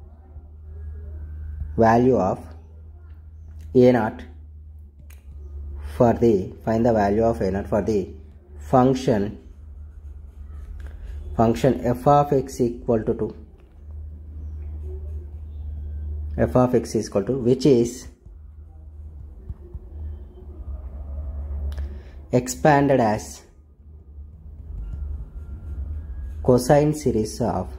value of A naught for the find the value of A naught for the function function f of X equal to two f of X equal to which is expanded as cosine series of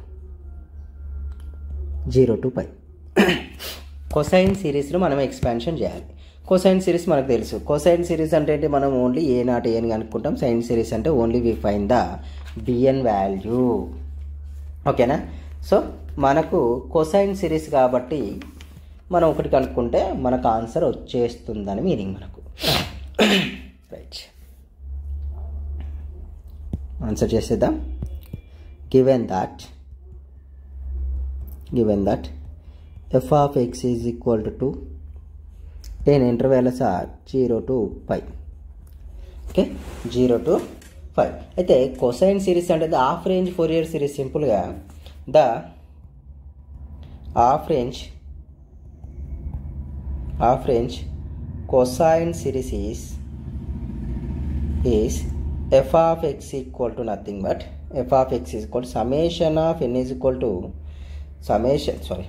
0 to pi cosine సిరీస్లో మనం expansion చేయాలి cosine series మనకు తెలుసు cosine series అంటే ఏంటి మనం only A naught a అని కనుక్కుంటాం సైన్ సిరీస్ అంటే only we find the bn value ఓకేనా సో మనకు కొసైన్ సిరీస్ కాబట్టి మనం ఒకటి కనుక్కుంటే మనకు ఆన్సర్ వచ్చేస్తుందని మీనింగ్ మనకు రైట్ ఆన్సర్ చేసేద్దాం given that given that f of X is equal to two ten intervals are zero to five okay zero to five అయితే కొసైన్ సిరీస్ అంటే the half range Fourier series సింపుల్గా the half range half range cosine series is is f of x equal to nothing but f of x is equal to summation of n is equal to summation sorry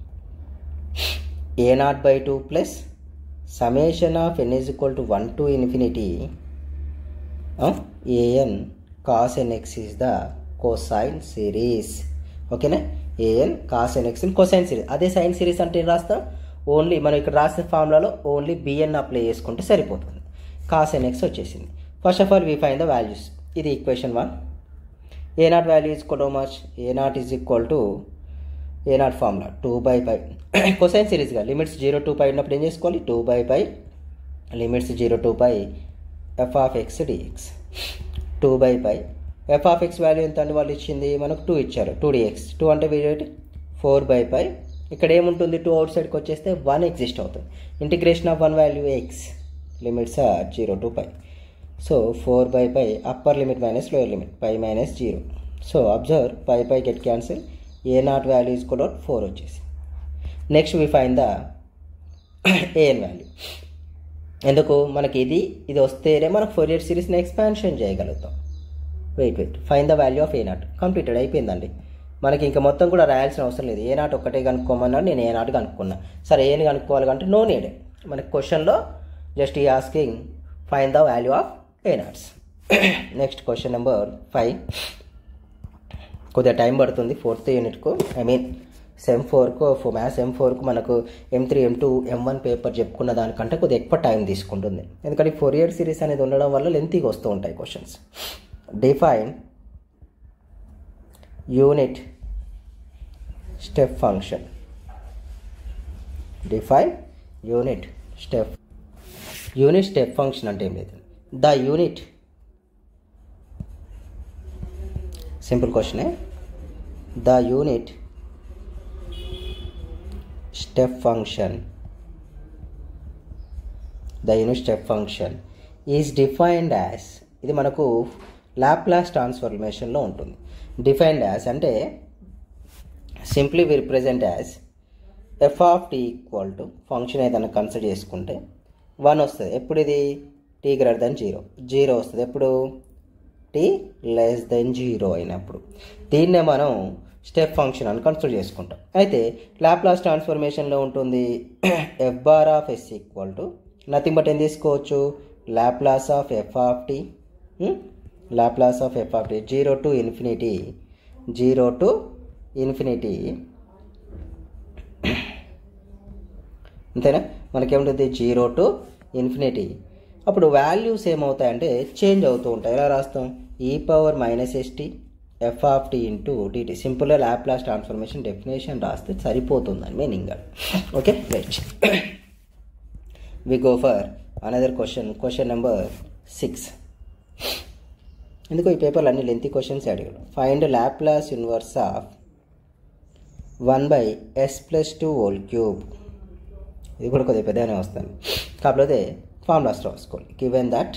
a naught by 2 plus summation of n is equal to 1 to infinity uh, an cos nx is the cosine series ఓకేనా an cos n x cosine series అదే sine series అంటే ఏం రాస్తాం only మనం ఇక్కడ రాసిన ఫార్ములాలో only B N apply చేసుకుంటే సరిపోతుంది కాస్ ఎన్ ఎక్స్ వచ్చేసింది first of all we find the values ఇది equation one a naught value is equal much a naught is equal to a naught formula two by pi cosine సిరీస్గా limits zero two pi ఉన్నప్పుడు ఏం చేసుకోవాలి two by pi limits zero two pi f of x dx two by pi f of x value ఎంత అండి వాళ్ళు ఇచ్చింది మనకు two ఇచ్చారు టూ డిఎక్స్ టూ అంటే వీడియో ఫోర్ బై పై ఇక్కడ ఏముంటుంది టూ అవుట్ సైడ్కి వచ్చేస్తే వన్ ఎగ్జిస్ట్ అవుతుంది integration of one value x limits are zero to pi so four by pi upper limit minus lower limit pi minus zero so observe pi pi get cancel a naught value is కూడా four వచ్చేసి next we find the AN value ఎందుకు మనకి ఇది ఇది వస్తేనే మనం Fourier సిరీస్ని expansion చేయగలుగుతాం wait wait fine the value of A naught completed అయిపోయిందండి మనకి ఇంకా మొత్తం కూడా రాయాల్సిన అవసరం లేదు ఏ నాట్ ఒక్కటే కనుక్కోమన్నాడు నేను ఏ నాట్ కనుక్కున్నా సరే ఏని కనుక్కోవాలి అంటే నో నీడ్ మనకి క్వశ్చన్లో జస్ట్ ఈ asking find the value of a naughts next question number five కొద్దిగా టైం పడుతుంది ఫోర్త్ యూనిట్కు ఐ మీన్ సెమ్ ఫోర్కు మ్యాథ్స్ ఎం ఫోర్కు మనకు M three M two M one paper చెప్పుకున్న దానికంటే కొద్దిగా ఎక్కువ టైం తీసుకుంటుంది ఎందుకంటే ఫోర్ ఇయర్ సిరీస్ అనేది ఉండడం వల్ల లెంతీగా వస్తూ ఉంటాయి questions define unit step function define unit step unit step function అంటే ఏం లేదు ద యూనిట్ సింపుల్ క్వశ్చనే the unit step function the unit step function is defined as ఇది మనకు లాప్లాస్ ట్రాన్స్ఫర్మేషన్లో ఉంటుంది డిఫైన్డ్ యాజ్ అంటే simply we represent as f of t equal to function ఏదైనా కన్సిడర్ చేసుకుంటే వన్ వస్తుంది ఎప్పుడు ఇది t greater than zero zero వస్తుంది ఎప్పుడు టీ లెస్ దెన్ జీరో అయినప్పుడు దీన్నే మనం స్టెప్ ఫంక్షన్ అని కన్సిడర్ చేసుకుంటాం అయితే లాప్లాస్ ట్రాన్స్ఫర్మేషన్లో ఉంటుంది f bar of s equal to nothing but ఏం తీసుకోవచ్చు Laplace of F of t Laplace of F of t zero to infinity zero to infinity అంతేనా మనకేముంటుంది జీరో టు ఇన్ఫినిటీ అప్పుడు వాల్యూస్ ఏమవుతాయంటే చేంజ్ అవుతూ ఉంటాయి ఎలా రాస్తాం e power minus st f of t into dt సింపుల్గా ల్యాప్లాస్ ట్రాన్స్ఫర్మేషన్ డెఫినేషన్ రాస్తే సరిపోతుందని meaning okay right we go for another question question number six ఎందుకో ఈ పేపర్లు అన్ని లెంతీ క్వశ్చన్స్ అడిగాడు find Laplace inverse of one by yes plus two whole cube ఇది కూడా కొద్దిగా పెద్దగానే వస్తుంది కాకపోతే ఫార్ములాస్ రాసుకోవాలి given that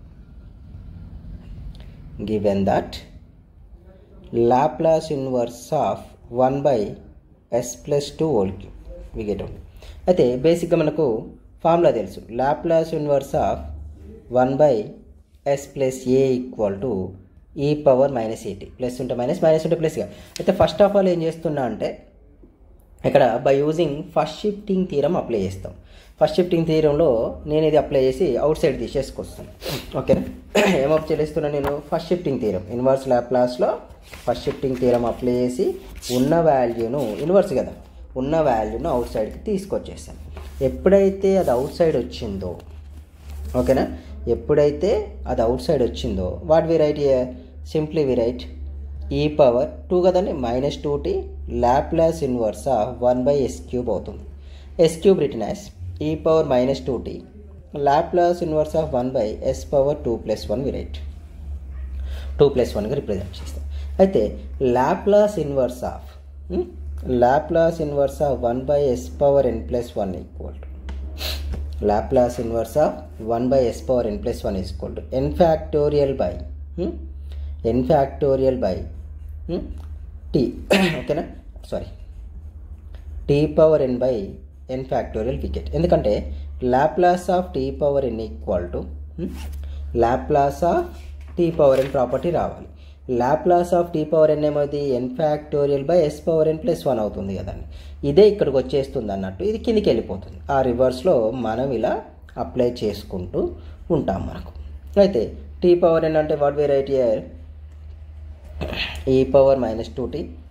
given that Laplace inverse of one by yes plus two whole cube we get అయితే బేసిక్గా మనకు ఫార్ములా తెలుసు Laplace inverse of one by yes plus A equal to ఈ పవర్ మైనస్ ఎయిటీ ప్లస్ ఉంటే minus minus ఉంటే ప్లస్గా అయితే first of all ఏం చేస్తున్నా అంటే ఇక్కడ by using first shifting theorem apply చేస్తాం ఫస్ట్ షిఫ్టింగ్ థీరంలో నేను ఇది అప్లై చేసి అవుట్ సైడ్ తీసేసుకొస్తాను ఓకేనా ఏం అప్లై చేస్తున్నా నేను ఫస్ట్ షిఫ్టింగ్ థీరం ఇన్వర్స్ ల్యాప్లాస్లో ఫస్ట్ షిఫ్టింగ్ థీరం అప్లై చేసి ఉన్న వాల్యూను ఇన్వర్స్ కదా ఉన్న వాల్యూను అవుట్ సైడ్కి తీసుకొచ్చేసాను ఎప్పుడైతే అది అవుట్ సైడ్ వచ్చిందో ఓకేనా ఎప్పుడైతే అది అవుట్ సైడ్ వచ్చిందో what we write simply we write e power two కదండి minus two t Laplace inverse of one by s cube అవుతుంది s cube return as e power minus two t Laplace inverse of one by s power two plus one we write two plus వన్గా represent చేస్తాం అయితే Laplace inverse of Laplace inverse of one by s power n plus one equal to Laplace inverse of one by s power n plus one equal to n factorial by n factorial by t ఓకేనా sorry t power n by n factorial we get ఎందుకంటే Laplace of t power n equal to Laplace of t power n property రావాలి Laplace of t power n ఏమవుతుంది n factorial by s power n plus one అవుతుంది కదండి ఇదే ఇక్కడికి వచ్చేస్తుంది అన్నట్టు ఇది కిందికి వెళ్ళిపోతుంది ఆ రివర్స్లో మనం ఇలా అప్లై చేసుకుంటూ ఉంటాం మనకు అయితే టీ పవర్ ఎన్ అంటే what we write here e power minus two t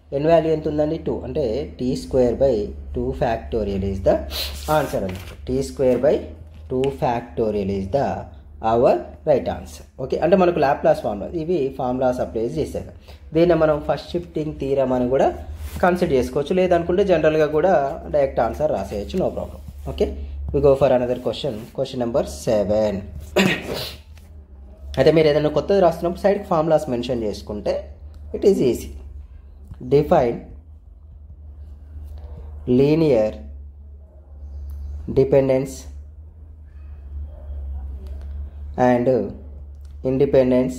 n value ఎంత ఉందండి టూ అంటే t square by two factorial is the answer అన్నమాట t square by two factorial is the our right answer okay అంటే మనకు Laplace formula ఇవి formulas apply చేశాక దీన్ని మనం ఫస్ట్ షిఫ్టింగ్ థీరం అని కూడా కన్సిడర్ చేసుకోవచ్చు లేదనుకుంటే జనరల్గా కూడా డైరెక్ట్ ఆన్సర్ రాసేయచ్చు no problem okay we go for another question question number seven అయితే మీరు ఏదైనా కొత్తది రాస్తున్నప్పుడు సైడ్కి ఫార్ములాస్ మెన్షన్ చేసుకుంటే it is easy define linear dependence and independence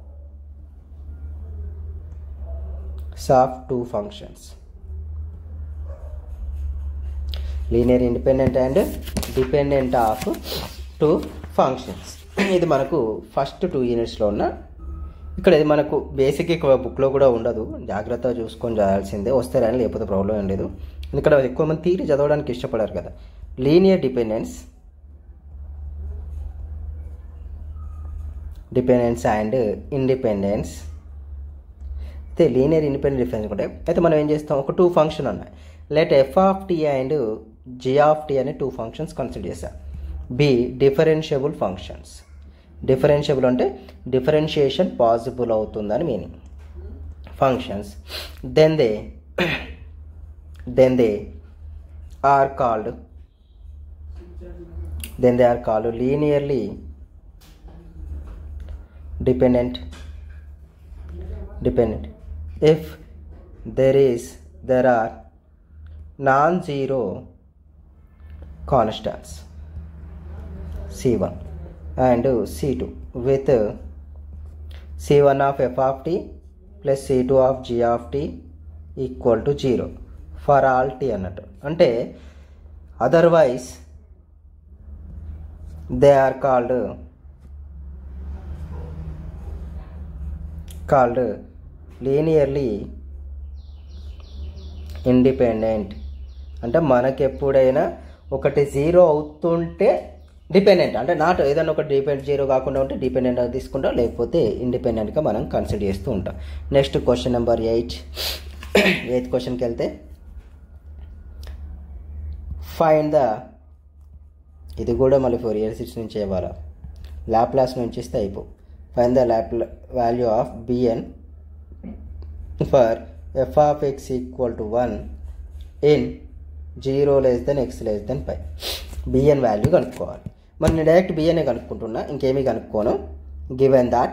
of two functions linear independent and dependent of two functions ఇది మనకు first two యూనిట్స్లో ఉన్న ఇక్కడ ఇది మనకు బేసిక్ ఎక్కువ బుక్లో కూడా ఉండదు జాగ్రత్తగా చూసుకొని చేయాల్సిందే వస్తే రాని లేకపోతే ప్రాబ్లం ఏం లేదు ఇక్కడ ఎక్కువ మంది తీరి చదవడానికి ఇష్టపడారు కదా linear dependence dependence and independence అయితే లీనియర్ ఇండిపెండెంట్ డిఫరెన్స్ కూడా అయితే మనం ఏం చేస్తాం ఒక టూ ఫంక్షన్ ఉన్నాయి let f of t and g of t అనే టూ ఫంక్షన్స్ కన్సిడర్ చేశాం బి డిఫరెన్షియబుల్ ఫంక్షన్స్ డిఫరెన్షియబుల్ అంటే డిఫరెన్షియేషన్ పాసిబుల్ అవుతుందని meaning functions then they then they are called then they are called linearly dependent dependent if there is there are non-zero constants c1 and c2 with c1 of f of t plus c2 of g of t equal to zero for all t అన్నట్టు అంటే otherwise they are called called linearly independent అంటే మనకి ఎప్పుడైనా ఒకటి zero అవుతుంటే dependent అంటే not ఏదైనా ఒక డిపెండ్ జీరో కాకుండా ఉంటే డిపెండెంట్ తీసుకుంటాం లేకపోతే ఇండిపెండెంట్గా మనం కన్సిడర్ చేస్తూ ఉంటాం next question number eight eighth క్వశ్చన్కి వెళ్తే ఫైండ్ ద ఇది కూడా మళ్ళీ ఫోర్ ఇయర్స్ సిక్స్ నుంచి ఇవ్వాలి ల్యాప్లాస్ నుంచి ఇస్తే అయిపో ఫైండ్ ద ల్యాప్ value of bn for f of X equal to one in zero less than x less than five bn value కనుక్కోవాలి మరి నేను డైరెక్ట్ బిఎన్ఏ కనుక్కుంటున్నా ఇంకేమీ కనుక్కోను given that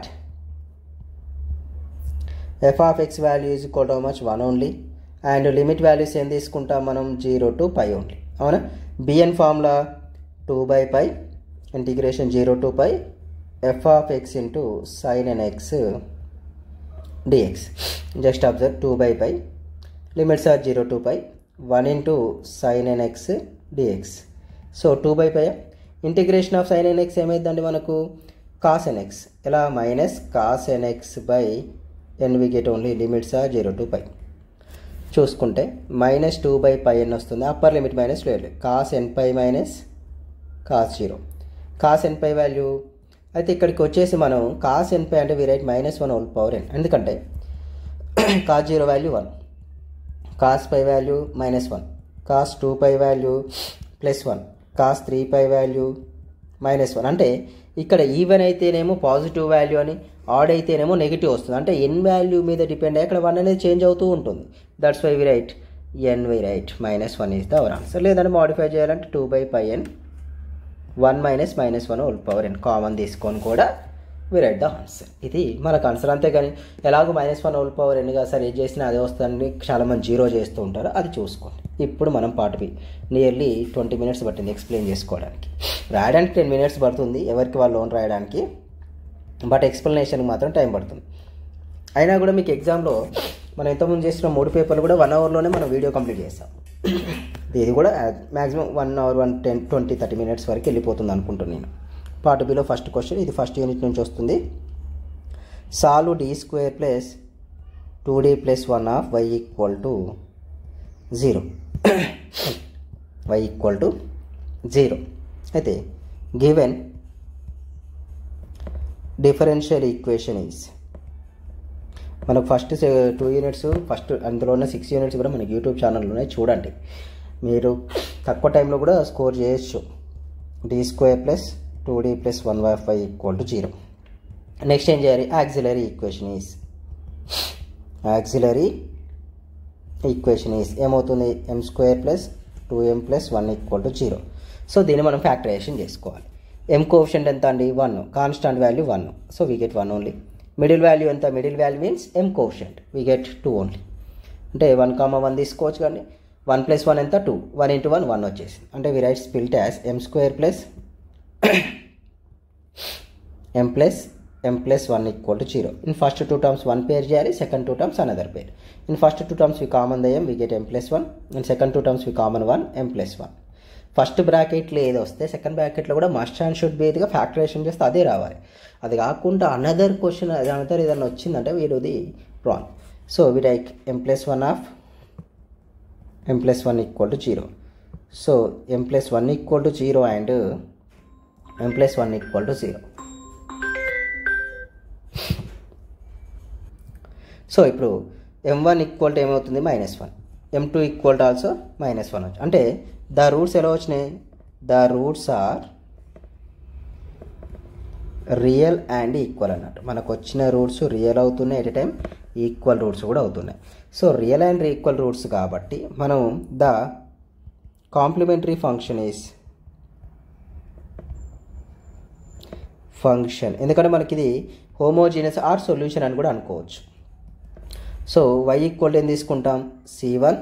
f of x value is equal to much one only and limit values ఏం తీసుకుంటాం మనం జీరో టు పై ఓన్లీ అవునా bn formula two by pi integration zero to pi f of x into sine n x dx just observe two by pi limits are zero to pi one into sine n x dx so two by pi integration of sine n x ఏమైందండి మనకు cos n x ఎలా minus cos n x by n we get only limits are zero to pi చూసుకుంటే minus two by pi n వస్తుంది upper limit minus లేదు cos n pi minus cos zero cos n pi value అయితే ఇక్కడికి వచ్చేసి మనం cos n pi అంటే we write minus one whole power n ఎందుకంటే cos zero value one cos pi value minus one cos two pi value plus one cos three pi value minus one అంటే ఇక్కడ even అయితేనేమో positive value అని odd అయితేనేమో negative వస్తుంది అంటే ఎన్ value మీద depend అయ్యి అక్కడ వన్ అనేది చేంజ్ అవుతూ ఉంటుంది that's why we write n why write minus one is the our answer లేదంటే మాడిఫై చేయాలంటే two by pi n one minus minus one whole power n common తీసుకొని కూడా వి రైట్ ద ఆన్సర్ ఇది మనకు answer అంతేగాని ఎలాగో మైనస్ వన్ హోల్ పవర్ ఎన్గా సరే ఏది చేసినా అదే వస్తుందని చాలామంది జీరో చేస్తూ ఉంటారు అది చూసుకోండి ఇప్పుడు మనం part B nearly twenty minutes పట్టింది ఎక్స్ప్లెయిన్ చేసుకోవడానికి రాయడానికి టెన్ మినిట్స్ పడుతుంది ఎవరికి వాళ్ళు లోన్ రాయడానికి బట్ ఎక్స్ప్లెనేషన్కి మాత్రం టైం పడుతుంది అయినా కూడా మీకు ఎగ్జామ్లో మనం ఇంతకుముందు చేసిన మూడు పేపర్లు కూడా వన్ అవర్లోనే మనం వీడియో కంప్లీట్ చేస్తాం ఇది కూడా maximum one hour one ten twenty thirty minutes వరకు వెళ్ళిపోతుంది అనుకుంటున్నాను నేను పార్ట్ బిలో ఫస్ట్ క్వశ్చన్ ఇది ఫస్ట్ యూనిట్ నుంచి వస్తుంది solve D square plus two D plus one of why equal to zero y equal to zero అయితే గివెన్ డిఫరెన్షియల్ ఈక్వేషన్ ఈజ్ మనకు ఫస్ట్ టూ యూనిట్స్ ఫస్ట్ అందులో ఉన్న సిక్స్ యూనిట్స్ కూడా మనకి YouTube ఛానల్లో ఉన్నాయి చూడండి మీరు తక్కువ టైంలో కూడా స్కోర్ చేయొచ్చు D square plus two D plus one by five equal to zero next ఏం చేయాలి auxiliary equation is auxiliary equation is ఏమవుతుంది m square plus two m plus one equal to zero so దీన్ని మనం factorization చేసుకోవాలి m coefficient ఎంత అండి one constant value one so we get one only middle value ఎంత middle value means m coefficient we get two only అంటే one comma one తీసుకోవచ్చు కానీ one plus one ఎంత two one into one one వచ్చేసి అంటే we write split as m square plus m plus m plus one equal to zero in first two terms one pair చేయాలి second two terms another pair in first two terms we common the m we get m plus one in second two terms we common one m plus one first బ్రాకెట్లో ఏది వస్తే second బ్రాకెట్లో కూడా must and should be ఇదిగా factorization చేస్తే అదే రావాలి అది కాకుండా అనదర్ క్వశ్చన్ అనదర్ ఏదైనా వచ్చిందంటే వీరుది wrong so we like m plus one of m plus one equal to zero so m plus one equal to zero and m plus one equal to zero so ఇప్పుడు m one equal to ఏమవుతుంది minus one m two equal to also minus one వచ్చు అంటే the roots ఎలా వచ్చినాయి the roots are real and equal అన్నట్టు మనకు వచ్చిన roots real అవుతున్నాయి at a time equal roots కూడా అవుతున్నాయి so real and equal roots కాబట్టి మనం the complementary function is function ఎందుకంటే మనకి ఇది హోమోజీనియస్ ఆర్ సొల్యూషన్ అని కూడా అనుకోవచ్చు సో వై ఈక్వల్ ఏం తీసుకుంటాం C one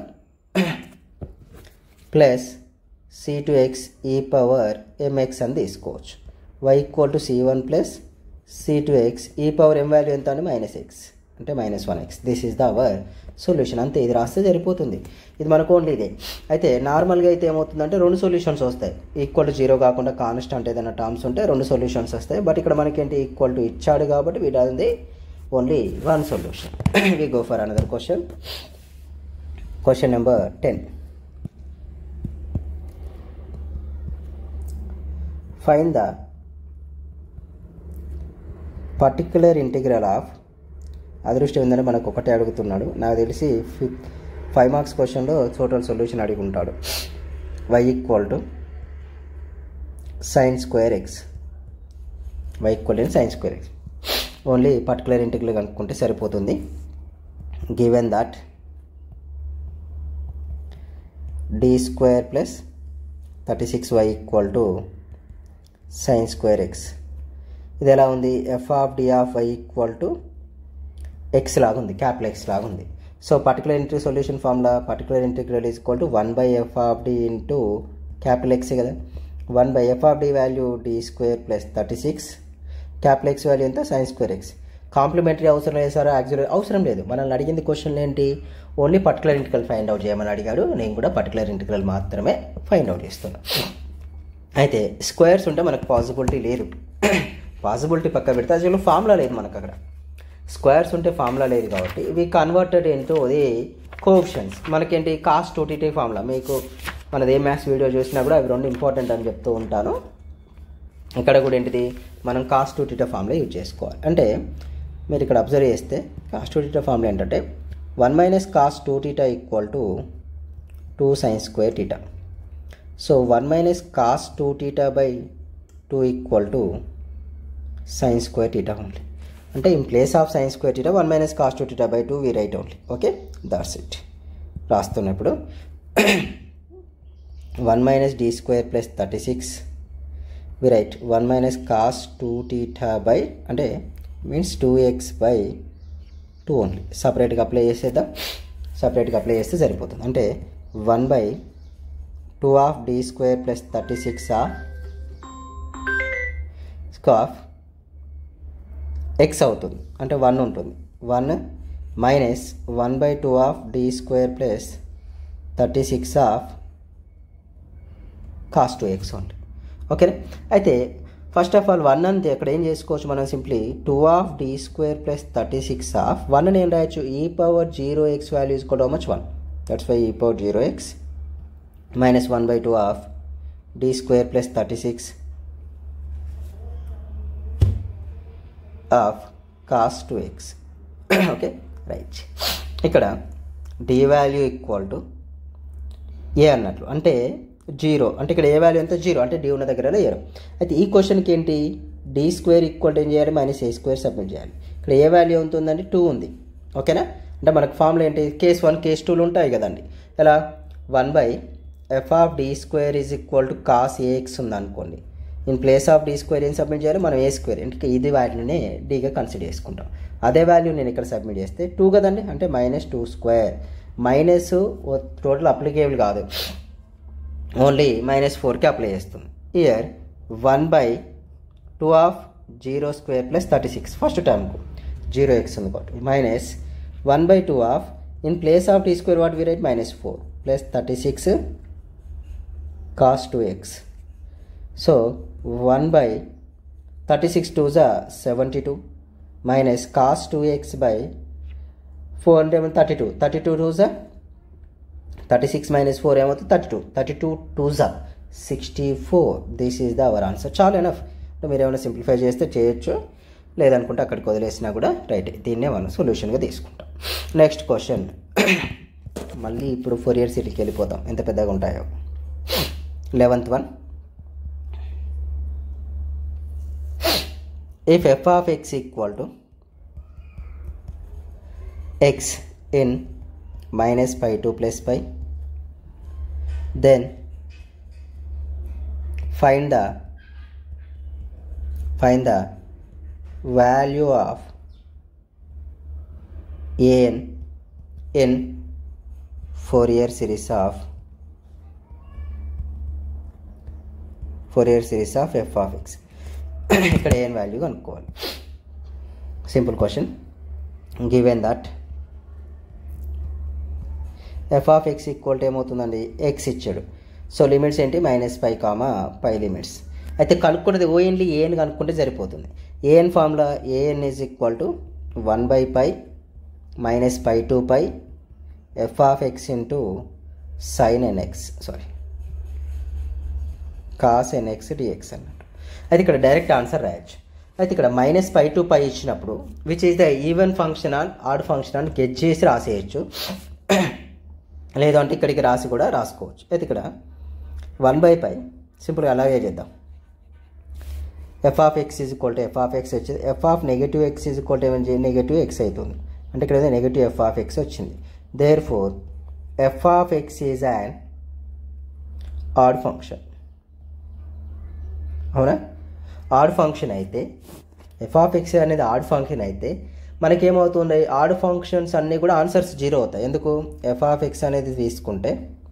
plus C two x e power m x అని తీసుకోవచ్చు y equal to C one plus C two x e power m value ఎంత అని మైనస్ ఎక్స్ అంటే minus one x this is the our solution అంతే ఇది రాస్తే సరిపోతుంది ఇది మనకు ఓన్లీ ఇదే అయితే నార్మల్గా అయితే ఏమవుతుందంటే రెండు సొల్యూషన్స్ వస్తాయి ఈక్వల్ టు జీరో కాకుండా కాన్స్టాంట్ ఏదైనా టర్మ్స్ ఉంటే రెండు సొల్యూషన్స్ వస్తాయి బట్ ఇక్కడ మనకేంటి ఈక్వల్ టు ఇచ్చాడు కాబట్టి వీటి only one solution we go for another question question number ten find the particular integral of అదృష్టం ఏంటంటే మనకు ఒకటే అడుగుతున్నాడు నాకు తెలిసి ఫిఫ్ ఫైవ్ మార్క్స్ క్వశ్చన్లో టోటల్ సొల్యూషన్ అడిగి ఉంటాడు y equal to sine square x y equal to sine square x only particular integral కనుక్కుంటే సరిపోతుంది given that D square plus thirty six y equal to sine square x ఇది ఎలా ఉంది F of D of why equal to x లాగా ఉంది capital x లాగా ఉంది so particular ఇంటి solution formula particular integral is equal to one by F of D into capital x కదా one by F of D value D square plus thirty six capital x value ఎంత sine square x complementary అవసరం లేదు sir actual అవసరం లేదు మనల్ని అడిగింది question ఏంటి only particular integral find out చేయమని అడిగాడు నేను కూడా పర్టికులర్ ఇంటికల్ మాత్రమే ఫైండ్ అవుట్ చేస్తున్నాను అయితే స్క్వేర్స్ ఉంటే మనకు పాసిబిలిటీ లేదు పాసిబిలిటీ పక్క పెడితే అసలు ఫార్ములా లేదు మనకు అక్కడ స్క్వేర్స్ ఉంటే ఫార్ములా లేదు కాబట్టి ఇవి కన్వర్టెడ్ ఏంటో అది కోఆప్షన్స్ మనకేంటి కాస్ట్ ఓటీటీ ఫార్ములా మీకు మనది ఏ మ్యాథ్స్ వీడియో చూసినా కూడా అవి రెండు ఇంపార్టెంట్ అని చెప్తూ ఉంటాను ఇక్కడ కూడా ఏంటిది మనం కాస్ట్ టీటా ఫార్ములా యూజ్ చేసుకోవాలి అంటే మీరు ఇక్కడ అబ్జర్వ్ చేస్తే కాస్ట్ టీటా ఫార్ములా ఏంటంటే one minus cos two theta equal to two sine square theta so one minus cos two theta by two equal to sine square theta only అంటే in place of sine square theta one minus cos two theta by two we write only okay that's it రాస్తున్నప్పుడు one minus D square plus thirty six we write one minus cos two theta by అంటే means two x by two only సపరేట్గా apply చేసేద్దాం సపరేట్గా apply చేస్తే సరిపోతుంది అంటే one by two of D square plus thirty six of స్కాఫ్ x అవుతుంది అంటే వన్ ఉంటుంది one minus one by two of D square plus thirty six of cos two x ఉంటుంది ఓకేనా అయితే ఫస్ట్ ఆఫ్ ఆల్ వన్ అంతే అక్కడ ఏం చేసుకోవచ్చు మనం simply two of D square plus thirty six of one అని ఏం రాయొచ్చు e power zero x value is కూడా much one that's why e power zero x minus one by two of D square plus thirty six of cos two x okay right ఇక్కడ D value equal to a అన్నట్లు అంటే zero అంటే ఇక్కడ a value ఎంత zero అంటే D ఉన్న దగ్గర లేరు అయితే ఈ క్వశ్చన్కి ఏంటి డి స్క్వేర్ ఈక్వల్ టు ఏం చేయాలి మైనస్ ఏ స్క్వేర్ సబ్మిట్ చేయాలి ఇక్కడ ఏ వాల్యూ ఎంత ఉందండి టూ ఉంది ఓకేనా అంటే మనకు ఫార్ములా ఏంటి కేస్ వన్ కేస్ టూలు ఉంటాయి కదండి ఎలా one by F of D square is equal to cos a x ఉంది అనుకోండి in place of D square ఏం సబ్మిట్ చేయాలి మనం ఏ స్క్వేర్ అంటే ఇది వాల్యూనే డీగా కన్సిడర్ చేసుకుంటాం అదే వాల్యూ నేను ఇక్కడ సబ్మిట్ చేస్తే టూ కదండి అంటే minus two square minus total applicable కాదు ఓన్లీ మైనస్ ఫోర్కి అప్లై చేస్తుంది ఇయర్ one by two of zero square plus thirty six first టర్మ్కు జీరో ఎక్స్ ఉంది కాబట్టి minus one by two of in place of T square what we write minus four plus thirty six cos two x so one by thirty six two జా seventy two minus cos two x by four అంటే ఏమో thirty two thirty two two జా thirty six minus four ఏమవుతుంది thirty two thirty two two జా sixty four this is the our answer చాలా enough మీరు ఏమైనా simplify చేస్తే చేయొచ్చు లేదనుకుంటే అక్కడికి వదిలేసినా కూడా రైట్ దీన్నే మనం సొల్యూషన్గా తీసుకుంటాం నెక్స్ట్ క్వశ్చన్ మళ్ళీ ఇప్పుడు ఫోర్ ఇయర్ సిటీకి వెళ్ళిపోతాం ఎంత పెద్దగా ఉంటాయో eleventh one if f of x equal to x in minus pi 2 plus pi then find the find the value of an in Fourier series of Fourier series of f of x ఇక్కడ ఏం value కనుక్కోవాలి simple question given that f of X equal to ఏమవుతుందండి x ఇచ్చాడు so limits ఏంటి minus pi comma pi limits అయితే కనుక్కున్నది only a n కనుక్కుంటే సరిపోతుంది a n formula a n is equal to one by pi minus pi to pi f of x into sine n x sorry cos n x d x అన్నట్టు అయితే ఇక్కడ direct answer రాయొచ్చు అయితే ఇక్కడ మైనస్ పై టు పై ఇచ్చినప్పుడు which is the even function on odd function అని get చేసి రాసేయచ్చు లేదంటే ఇక్కడికి రాసి కూడా రాసుకోవచ్చు అయితే ఇక్కడ వన్ బై పై సింపుల్గా అలాగే చేద్దాం f of X is equal to f of x వచ్చింది f of negative x is equal to ఏమైనా నెగిటివ్ ఎక్స్ అవుతుంది అంటే ఇక్కడ నెగిటివ్ ఎఫ్ ఆఫ్ ఎక్స్ వచ్చింది therefore f of X is and odd function అవునా odd function అయితే f of x అనేది odd function అయితే మనకేమవుతుంది ఆడ్ ఫంక్షన్స్ అన్నీ కూడా ఆన్సర్స్ జీరో అవుతాయి ఎందుకు ఎఫ్ ఆఫ్ ఎక్స్ అనేది తీసుకుంటే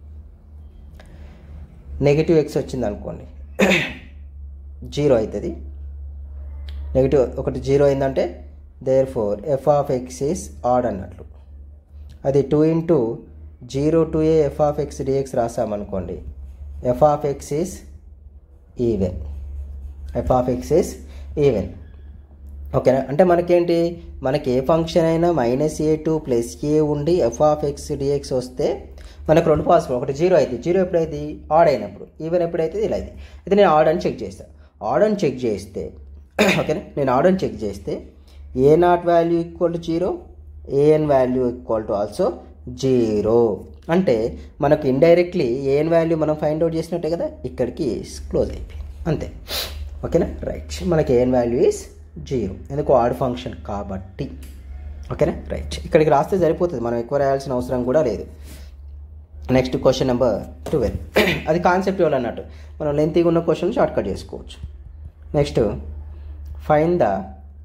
నెగిటివ్ ఎక్స్ వచ్చింది అనుకోండి జీరో అవుతుంది నెగిటివ్ ఒకటి జీరో అయిందంటే therefore f of x is odd అన్నట్లు అది two into zero to a f of x d x రాసామనుకోండి f of x is even f of x is even ఓకేనా అంటే మనకేంటి మనకి ఏ ఫంక్షన్ అయినా minus a two plus a ఉండి f of x dx వస్తే మనకు రెండు పాసిబుల్ ఒకటి జీరో అయితే జీరో ఎప్పుడైతే ఆడ్ అయినప్పుడు ఈవెన్ ఎప్పుడైతే ఇలా అయితే అయితే నేను ఆడ్ అని చెక్ చేస్తాను ఆడ్ అని చెక్ చేస్తే ఓకేనా నేను ఆడ్ అని చెక్ చేస్తే a naught value equal to zero a n value equal to also zero అంటే మనకు ఇండైరెక్ట్లీ ఏఎన్ వాల్యూ మనం ఫైండ్ అవుట్ చేసినట్టే కదా ఇక్కడికి క్లోజ్ అయిపోయింది అంతే ఓకేనా రైట్ మనకి ఏఎన్ వాల్యూ ఈస్ జీరో ఎందుకు ఆడ్ ఫంక్షన్ కాబట్టి ఓకేనా రైట్ ఇక్కడికి రాస్తే సరిపోతుంది మనం ఎక్కువ రాయాల్సిన అవసరం కూడా లేదు నెక్స్ట్ క్వశ్చన్ నెంబర్ ట్వెల్వ్ అది కాన్సెప్ట్ ఇవ్వాలి అన్నట్టు మనం లెంతీగా ఉన్న క్వశ్చన్ షార్ట్ కట్ చేసుకోవచ్చు next find the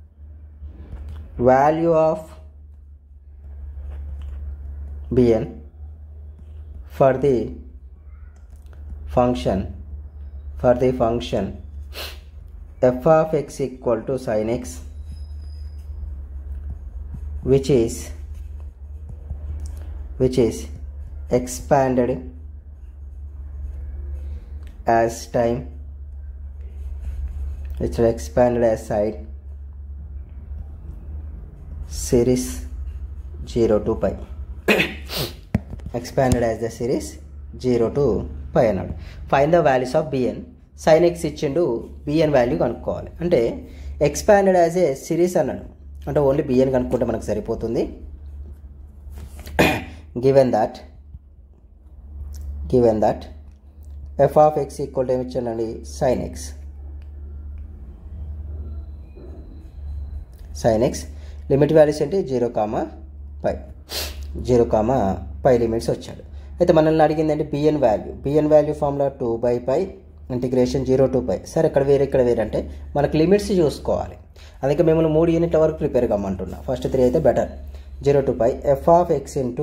value of bn for the function for the function f of x equal to sin x which is which is expanded as time which are expanded as side series 0 to pi expanded as the series 0 to pi అన్నాడు find the values of b n sine x ఇచ్చిండు b n value కనుక్కోవాలి అంటే expanded as a series అన్నాడు అంటే only B N కనుక్కుంటే మనకు సరిపోతుంది given that given that f of X equal to ఏమి ఇచ్చానండి sine x sine x limit values ఏంటి zero comma pi zero comma pi limits వచ్చాడు అయితే మనల్ని అడిగింది అంటే b n value b n value formula two by pi integration zero two pi సరే ఇక్కడ వేరే ఇక్కడ వేరే అంటే మనకు లిమిట్స్ చూసుకోవాలి అందుకే మిమ్మల్ని మూడు యూనిట్ల వరకు ప్రిపేర్ కమ్మంటున్నా ఫస్ట్ త్రీ అయితే better zero two pi f of x into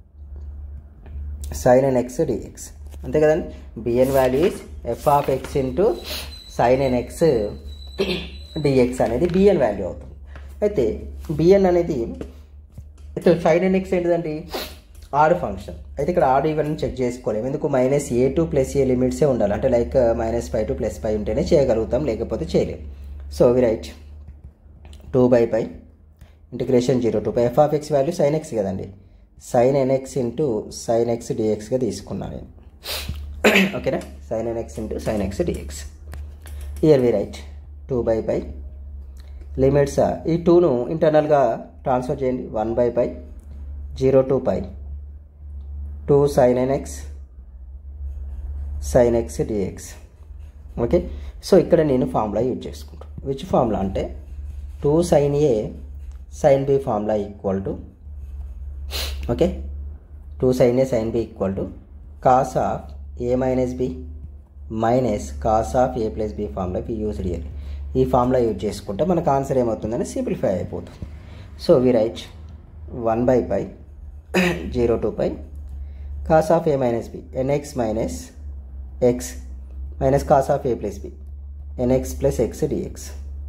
sine n x d x అంతే కదండి b n value is f of x into sine n x d x అనేది బిఎన్ వాల్యూ అవుతుంది అయితే బిఎన్ అనేది అయితే సైన్ ఎన్ ఎక్స్ ఏంటిదండి odd function అయితే ఇక్కడ ఆడ్ ఈవెన్ చెక్ చేసుకోలేము ఎందుకు minus a two plus a లిమిట్సే ఉండాలి అంటే like minus five to plus five ఉంటేనే చేయగలుగుతాం లేకపోతే చేయలేము so we write two by pi integration zero two pi f of x value sine x కదండి sine n x into sine x డిఎక్స్గా తీసుకున్నాను నేను ఓకేనా sine n x into sine x d x here we write two by pi limits ఈ టూను ఇంటర్నల్గా transfer చేయండి one by pi zero two pi two sine n x sine x d x okay so ఇక్కడ నేను ఫార్ములా యూజ్ చేసుకుంటాను విచ్ ఫార్ములా అంటే two sine a sine b formula equal to okay two sine a sine b equal to cos of a minus b minus cos of a plus b formula we use real ఈ formula use చేసుకుంటే మనకు answer ఏమవుతుందని simplify అయిపోతుంది so we write one by pi zero two pi cos of a minus b n x minus x minus cos of a plus b n x plus x d x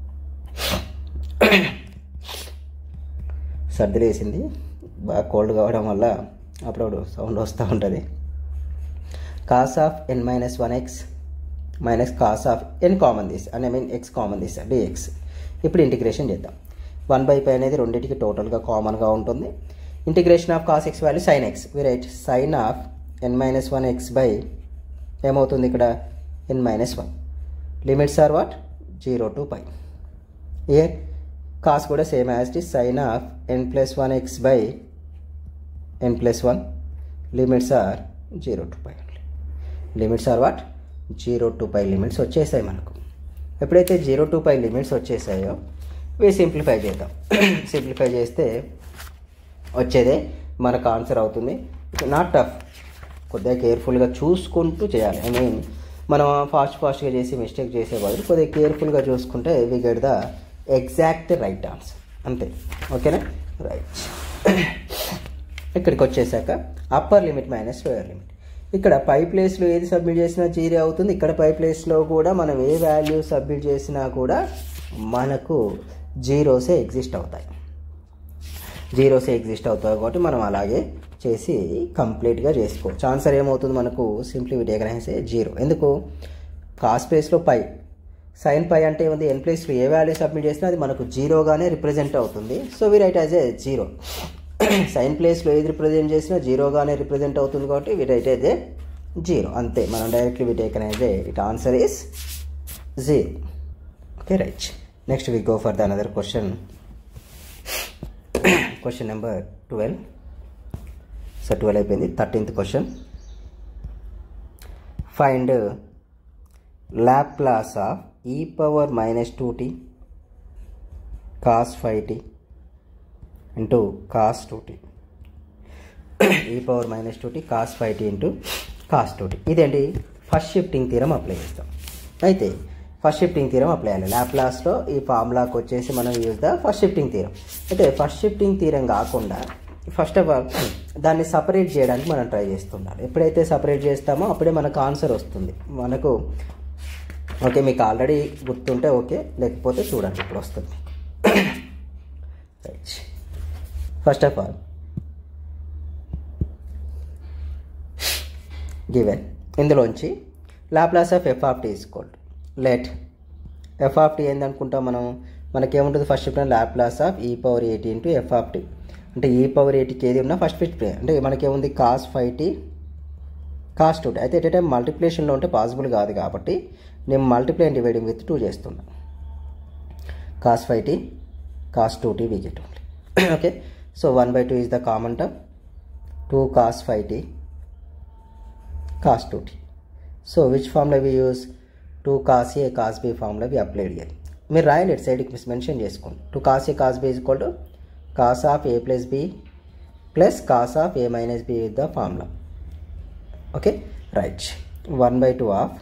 సర్ది వేసింది బాగా cold కావడం వల్ల అప్పుడప్పుడు సౌండ్ వస్తూ ఉంటుంది cos of n minus one x minus cos of n common తీసి and I mean x common తీసా డిఎక్స్ ఇప్పుడు ఇంటిగ్రేషన్ చేద్దాం వన్ బై పై అనేది రెండింటికి టోటల్గా కామన్గా ఉంటుంది integration of cos x value sine x we write sine of n minus one x by ఏమవుతుంది ఇక్కడ n minus one limits are what zero to pi a cos కూడా same as it sine of N plus one x by n plus one limits are zero to pi limits are what zero to pi limits వచ్చేసాయి మనకు ఎప్పుడైతే zero to pi limits వచ్చేసాయో ఇవి simplify చేద్దాం simplify చేస్తే వచ్చేదే మనకు answer అవుతుంది నాట్ టఫ్ కొద్దిగా కేర్ఫుల్గా చూసుకుంటూ చేయాలి ఐ మీన్ మనం ఫాస్ట్ ఫాస్ట్గా చేసి మిస్టేక్ చేసే బదులు కొద్దిగా కేర్ఫుల్గా చూసుకుంటే we get the exact right answer అంతే ఓకేనా రైట్ ఇక్కడికి వచ్చేసాక upper limit minus lower limit ఇక్కడ పై ప్లేస్లో ఏది సబ్మిట్ చేసినా జీరో అవుతుంది ఇక్కడ పై ప్లేస్లో కూడా మనం ఏ వాల్యూ సబ్మిట్ చేసినా కూడా మనకు జీరోసే ఎగ్జిస్ట్ అవుతాయి జీరోసే ఎగ్జిస్ట్ అవుతాయి కాబట్టి మనం అలాగే చేసి కంప్లీట్గా చేసుకోవచ్చు ఆన్సర్ ఏమవుతుంది మనకు సింప్లీ విట్ ఎగరైన్సే జీరో ఎందుకు కాస్ ప్లేస్లో పై సైన్ పై అంటే ఏముంది ఎన్ ప్లేస్లో ఏ వాల్యూ సబ్మిట్ చేసినా అది మనకు జీరోగానే రిప్రజెంట్ అవుతుంది so we write as a zero sine ప్లేస్లో ఏది రిప్రజెంట్ చేసినా జీరోగానే రిప్రజెంట్ అవుతుంది కాబట్టి we write as a zero అంతే మనం directly we taken as a it answer is zero okay right next we go for the another question question number twelve so twelve అయిపోయింది thirteenth question find Laplace of e power minus two t cos five t into cos two tea ఈ power minus two t cos five t into cos two t ఇదేంటి first shifting theorem apply చేస్తాం అయితే first shifting theorem apply చేయాలి ల్యాప్లాస్లో ఈ ఫార్ములాకి వచ్చేసి మనం use the first shifting తీరం అయితే ఫస్ట్ షిఫ్టింగ్ తీరం కాకుండా ఫస్ట్ ఆఫ్ ఆల్ దాన్ని సపరేట్ చేయడానికి మనం ట్రై చేస్తుండాలి ఎప్పుడైతే సపరేట్ చేస్తామో అప్పుడే మనకు ఆన్సర్ వస్తుంది మనకు ఓకే మీకు ఆల్రెడీ గుర్తుంటే ఓకే లేకపోతే చూడండి ఇప్పుడు వస్తుంది right first of all given ఇందులోంచి Laplace of F of t equal let f of t ఏందనుకుంటాం మనం మనకేముంటుంది ఫస్ట్ ఇప్పుడు Laplace of e power a t into f of t అంటే ఈ పవర్ ఎయిటీకి ఏది ఉన్నా ఫస్ట్ ఫిఫ్ట్ అంటే మనకేముంది cos five t cos two అయితే ఎట్ టైం మల్టిప్లేషన్లో ఉంటే పాసిబుల్ కాదు కాబట్టి నేను multiply and dividing with two చేస్తున్నా cos five t cos 2t we get only okay so 1 by 2 is the common term 2 cos 5t cos 2t so which formula we use 2 cos a cos b formula we applied here మీరు రాయండి ఇటు సైడ్కి mention చేసుకోండి two cos a cos b is equal to cos of a plus b plus cos of a minus b with the formula okay right one by two of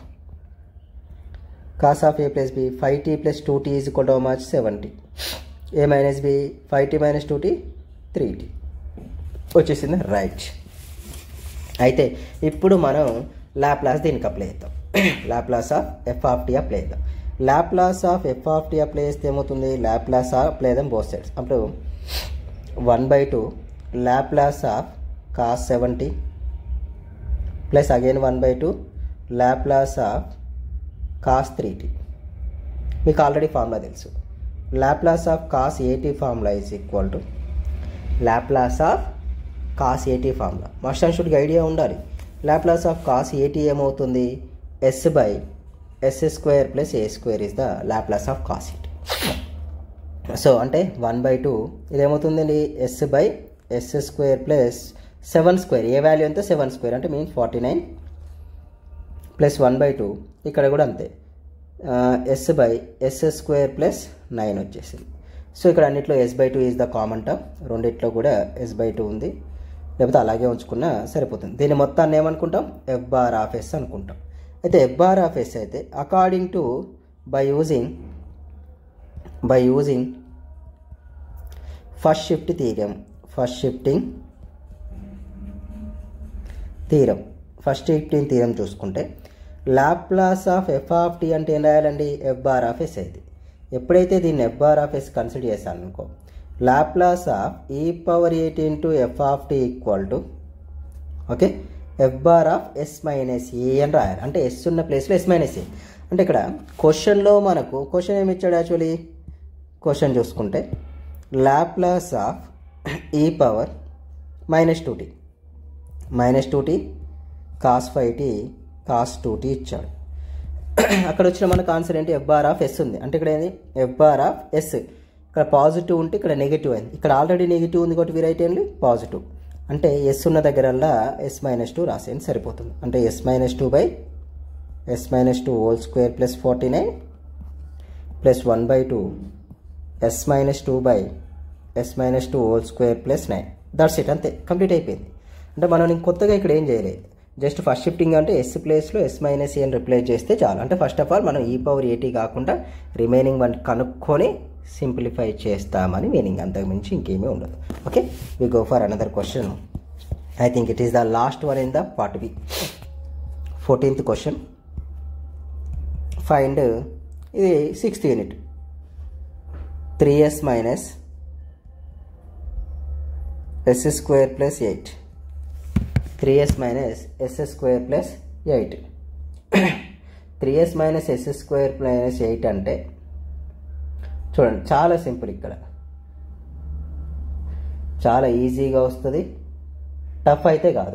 cos of a plus b five t plus two t is equal to much seven t a minus b five t minus two t three t వచ్చేసింది right అయితే ఇప్పుడు మనం Laplace దీనికి apply చేద్దాం Laplace of F of t apply చేద్దాం Laplace of F of t apply చేస్తే ఏమవుతుంది Laplace of apply చేద్దాం బోత్ సైడ్స్ అప్పుడు one by two Laplace of cos seven t plus again one by two Laplace of cos three t మీకు already formula తెలుసు Laplace of cos a t formula is equal to Laplace of cos a t formula must and షుడ్గా idea ఉండాలి Laplace of cos a t ఏమవుతుంది s by s square plus a square is the Laplace of cos a t so అంటే one by two ఇదేమవుతుందండి s by s square plus seven square a value ఎంత seven square అంటే means forty nine plus one by two ఇక్కడ కూడా అంతే s by s square plus nine వచ్చేసింది so ఇక్కడ అన్నిట్లో s by two is the common term రెండిట్లో కూడా ఎస్ బై టూ ఉంది లేకపోతే అలాగే ఉంచుకున్నా సరిపోతుంది దీన్ని మొత్తాన్ని ఏమనుకుంటాం ఎఫ్ బార్ ఆఫ్ ఎస్ అనుకుంటాం అయితే ఎఫ్ బార్ ఆఫ్ ఎస్ అయితే according to by using by using first shift theorem first shifting theorem first shifting theorem చూసుకుంటే Laplace of F of t అంటే ఏం రాయాలండి ఎఫ్ బార్ ఆఫ్ ఎస్ అయితే ఎప్పుడైతే దీన్ని f bar of s consider చేశాను అనుకో Laplace of e power a t into f of t equal to okay f bar of yes minus a అని రాయాలి అంటే ఎస్ ఉన్న ప్లేస్లో ఎస్ మైనస్ ఏ అంటే ఇక్కడ క్వశ్చన్లో మనకు క్వశ్చన్ ఏమి ఇచ్చాడు యాక్చువల్లీ క్వశ్చన్ చూసుకుంటే Laplace of e power minus two t minus two t cos five t cos two t ఇచ్చాడు అక్కడ వచ్చిన మనకు ఆన్సర్ ఏంటి ఎఫ్ బార్ ఆఫ్ ఎస్ ఉంది అంటే ఇక్కడ ఏంది ఎఫ్ బార్ ఆఫ్ ఎస్ ఇక్కడ పాజిటివ్ ఉంటే ఇక్కడ నెగిటివ్ అయింది ఇక్కడ ఆల్రెడీ నెగిటివ్ ఉంది కాబట్టి రైట్ ఏంటి పాజిటివ్ అంటే ఎస్ ఉన్న దగ్గరల్లా ఎస్ మైనస్ టూ రాసేయండి సరిపోతుంది అంటే s minus two by yes minus two whole square plus forty nine plus one by two s minus two by yes minus two whole square plus nine that's it అంతే complete అయిపోయింది అంటే మనం ఇంక కొత్తగా ఇక్కడ ఏం చేయలేదు జస్ట్ ఫస్ట్ షిఫ్టింగ్ అంటే ఎస్ ప్లేస్లో ఎస్ మైనస్ అని రిప్లేస్ చేస్తే చాలు అంటే ఫస్ట్ ఆఫ్ ఆల్ మనం ఈ పవర్ ఏటీ కాకుండా రిమైనింగ్ వన్ కనుక్కొని సింప్లిఫై చేస్తామని మీనింగ్ అంతకుమించి ఇంకేమీ ఉండదు okay we go for another question I think it is the last one in the part b fourteenth question find ఇది sixth unit three s minus s square plus eight three s minus s square plus eight three s minus s square minus eight అంటే చూడండి చాలా simple ఇక్కడ చాలా ఈజీగా వస్తుంది tough అయితే కాదు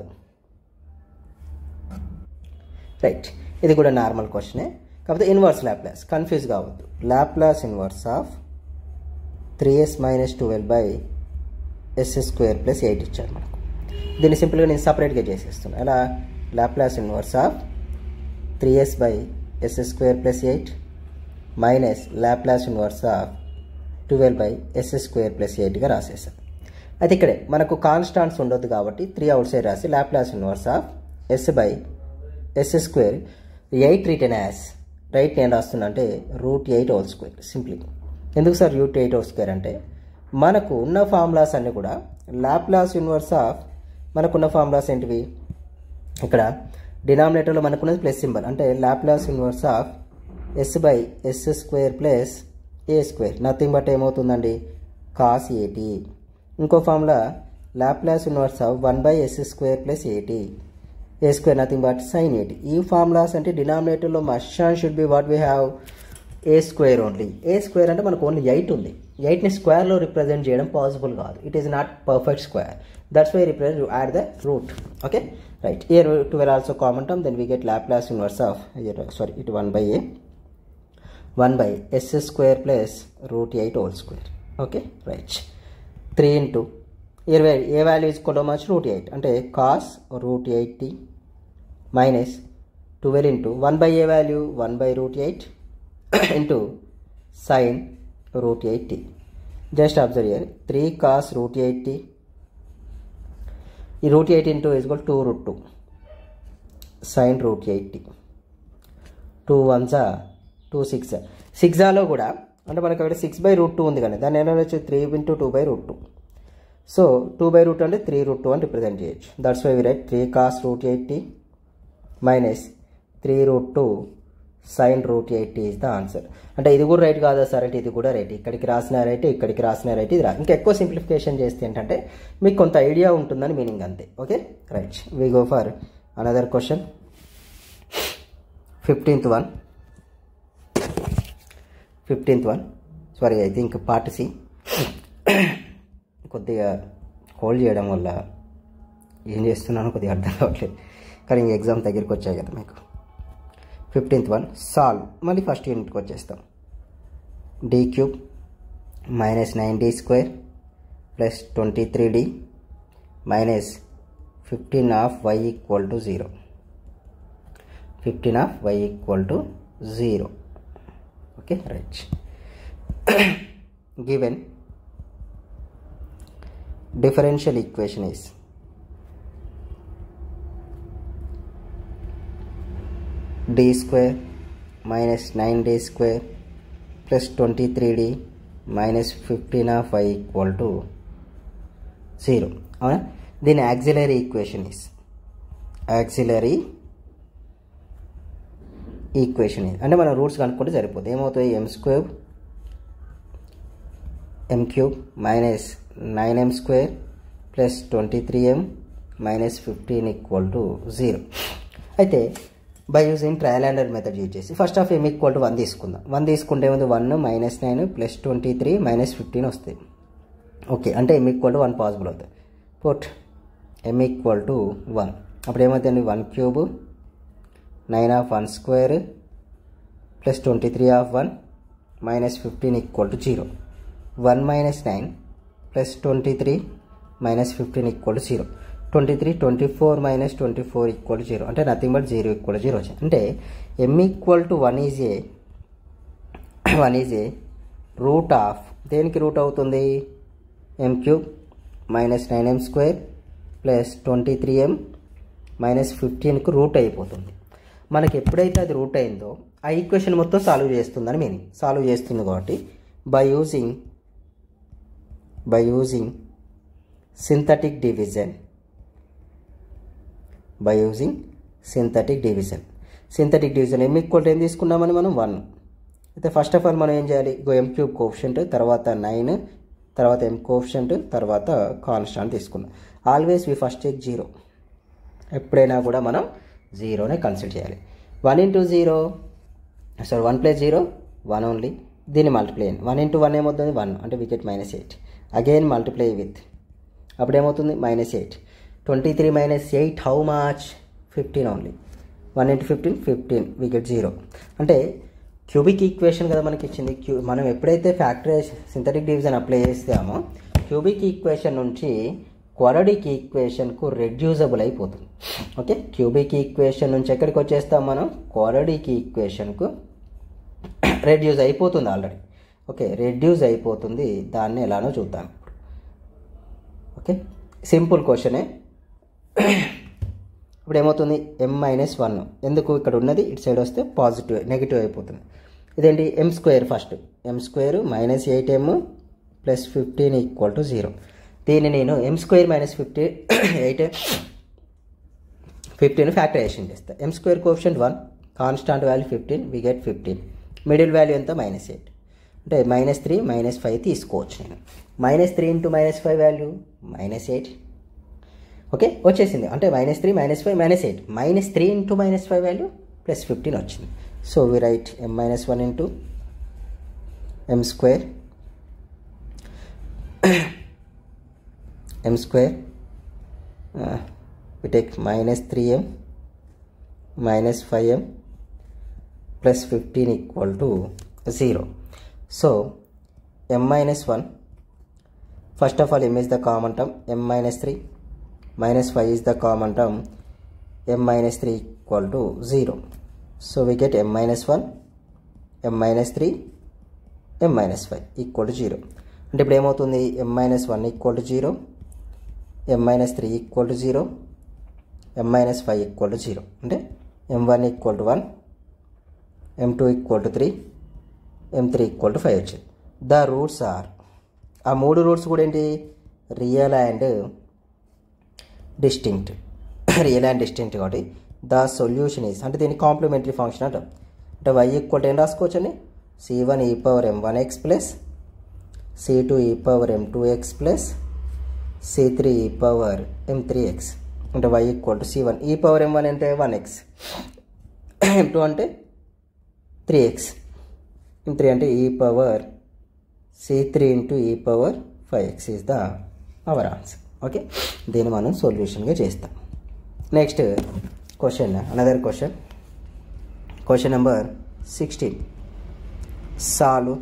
రైట్ ఇది కూడా నార్మల్ క్వశ్చనే కాకపోతే ఇన్వర్స్ ల్యాప్లాస్ కన్ఫ్యూజ్ కావద్దు Laplace inverse of three s minus twelve by s square plus eight ఇచ్చారు మనకు దీన్ని సింపుల్గా నేను సపరేట్గా చేసేస్తున్నాను అలా Laplace inverse of three s by s square plus eight minus Laplace inverse of twelve by s square plus ఎయిట్గా రాసేసాను అయితే ఇక్కడే మనకు కాన్స్టాంట్స్ ఉండొద్దు కాబట్టి త్రీ అవుట్ సైడ్ రాసి Laplace inverse of s by s square eight return as right నేను రాస్తున్నా అంటే root eight whole square simply ఎందుకు sir root eight whole square అంటే మనకు ఉన్న ఫార్ములాస్ అన్నీ కూడా లాప్లాస్ ఇన్వర్స్ ఆఫ్ మనకున్న ఫార్ములాస్ ఏంటివి ఇక్కడ డినామినేటర్లో మనకున్నది ప్లస్ సింబల్ అంటే Laplace inverse of s by s square plus a square nothing but ఏమవుతుందండి కాస్ ఏటీ ఇంకో formula Laplace inverse of one by s square plus a t a square nothing but sine a t ఈ formulas అంటే డినామినేటర్లో మషాన్ should be what we have a square only a square అంటే మనకు only eight ఉంది ఎయిట్ని స్క్వేర్లో రిప్రజెంట్ చేయడం పాసిబుల్ కాదు it is not perfect square that's why represent you add the root okay right here twelve also common term then we get Laplace inverse of sorry it one by a one by s square plus root eight whole square okay right three into ఇరవై a value ఇసుకోవడం much root eight అంటే cos root eighty minus twelve into one by a value one by root eight into sine root eighty just observe here three cos root eighty ఈ root eight into is two root two sine root eighty two వన్సా two six సిక్సాలో కూడా అంటే మనకు అక్కడ six by root two ఉంది కానీ దాన్ని ఎలా వచ్చి three into two by root two so two by root అంటే త్రీ రూట్ టూ అని రిప్రజెంట్ చేయొచ్చు that's why we write three cos root eighty minus three root two sine root eighty is the answer అంటే ఇది కూడా right కాదా sir అంటే ఇది కూడా రైట్ ఇక్కడికి రాసిన రైట్ ఇక్కడికి రాసిన రైట్ ఇది రా ఇంకా ఎక్కువ సింప్లిఫికేషన్ చేస్తే ఏంటంటే మీకు కొంత ఐడియా ఉంటుందని మీనింగ్ అంతే okay right we go for another question fifteenth one fifteenth one sorry I think part C కొద్దిగా హోల్డ్ చేయడం వల్ల ఏం చేస్తున్నానో కొద్దిగా అర్థం కావట్లేదు కానీ ఇంక ఎగ్జామ్ దగ్గరికి వచ్చాయి కదా మీకు ఫిఫ్టీన్త్ వన్ సాల్వ్ మళ్ళీ ఫస్ట్ యూనిట్కి వచ్చేస్తాం D cube minus nine D square plus twenty three D minus fifteen of why equal to zero fifteen of why equal to zero okay right given differential equation is d square minus 9d square plus 23d minus 15 of y equal to 0 అవునా దీని auxiliary equation is auxiliary equation ఇది అంటే మనం roots కనుక్కుంటే సరిపోతుంది ఏమవుతుంది m square m cube minus nine m square plus twenty three m minus fifteen equal to zero అయితే by using trial and method use చేసి first of m equal to one తీసుకుందాం one తీసుకుంటే ఏముంది one minus nine plus twenty three minus fifteen వస్తుంది okay అంటే m equal to one possible అవుతుంది put M equal to one అప్పుడు ఏమవుతుంది one cube nine of one square plus twenty three of one minus fifteen equal to zero one minus nine plus twenty three minus fifteen equal to zero twenty three twenty four minus twenty four equal to zero అంటే nothing but zero equal to zero వచ్చింది అంటే m equal to one is a one is a root of దేనికి root అవుతుంది m cube minus nine m square plus twenty three m minus ఫిఫ్టీన్కు root అయిపోతుంది మనకి ఎప్పుడైతే అది రూట్ అయిందో ఆ ఈక్వేషన్ మొత్తం సాల్వ్ చేస్తుందని మీనింగ్ సాల్వ్ చేస్తుంది కాబట్టి by using by using synthetic division by using synthetic division synthetic division m equal ఏం తీసుకున్నామని మనం వన్ అయితే ఫస్ట్ ఆఫ్ ఆల్ మనం ఏం చేయాలి ఇగో ఎం క్యూబ్ కోఫిషియంట్ తర్వాత నైన్ తర్వాత ఎం కోఫిషియంట్ తర్వాత కాన్స్టాంట్ తీసుకున్నాం always we first take zero ఎప్పుడైనా కూడా మనం జీరోనే కన్సిడర్ చేయాలి one into zero sorry one plus zero one only దీన్ని మల్టిప్లై వన్ ఇంటూ వన్ ఏమవుతుంది వన్ అంటే we get minus eight again multiply with అప్పుడు ఏమవుతుంది minus eight twenty three minus eight how much fifteen only one into fifteen fifteen we get zero అంటే cubic equation కదా మనకి ఇచ్చింది క్యూ మనం ఎప్పుడైతే ఫ్యాక్టరైజ్ సింథటిక్ డివిజన్ అప్లై చేస్తామో క్యూబిక్ ఈక్వేషన్ నుంచి క్వారడిక్ ఈక్వేషన్కు రెడ్యూజబుల్ అయిపోతుంది ఓకే క్యూబిక్ ఈక్వేషన్ నుంచి ఎక్కడికి వచ్చేస్తాం మనం క్వారడిక్ ఈక్వేషన్కు రెడ్యూస్ అయిపోతుంది ఆల్రెడీ ఓకే రెడ్యూస్ అయిపోతుంది దాన్ని ఎలానో చూద్దాం ఓకే సింపుల్ క్వశ్చనే ఇప్పుడు ఏమవుతుంది ఎం మైనస్ వన్ ఎందుకు ఇక్కడ ఉన్నది ఇటు సైడ్ వస్తే పాజిటివ్ నెగిటివ్ అయిపోతుంది ఇదేంటి m square first m square minus eight m plus fifteen equal to zero దీన్ని నేను m square minus fifty eight fifteen factorization చేస్తాను m square coefficient one constant value fifteen we get fifteen middle value ఎంత minus eight అంటే minus three minus five తీసుకోవచ్చు నేను minus three into minus five value minus eight okay వచ్చేసింది అంటే minus three minus five minus eight minus three into minus five value plus fifteen వచ్చింది so we write m minus one into m square m square uh, we take minus 3m minus 5m plus 15 equal to 0 so m minus 1 first of all m is the common term m minus three minus five is the common term m minus three equal to zero so we get m minus one m minus three m minus five equal to zero అంటే ఇప్పుడు ఏమవుతుంది m minus one equal to zero m minus three equal to zero m minus five equal to zero అంటే m one equal to one M two equal to three m three equal to five వచ్చింది the roots are ఆ మూడు roots కూడా ఏంటి real and distinct real and distinct కాబట్టి the solution is అంటే దీన్ని complementary function అంటాం అంటే వై ఈక్వల్ ఏం రాసుకోవచ్చు అండి c one e power m one x plus c two ఈ power m two x plus c three e power m three x అంటే y equal to C one e power m one అంటే one x m two అంటే three x m three అంటే e power c three into ఈ power five x is the our answer okay దీన్ని మనం సొల్యూషన్గా చేస్తాం next question another question question number sixteen solve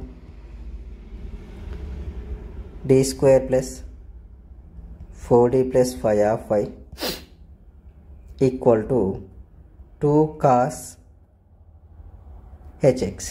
D square plus four D plus five of five equal to two cos h x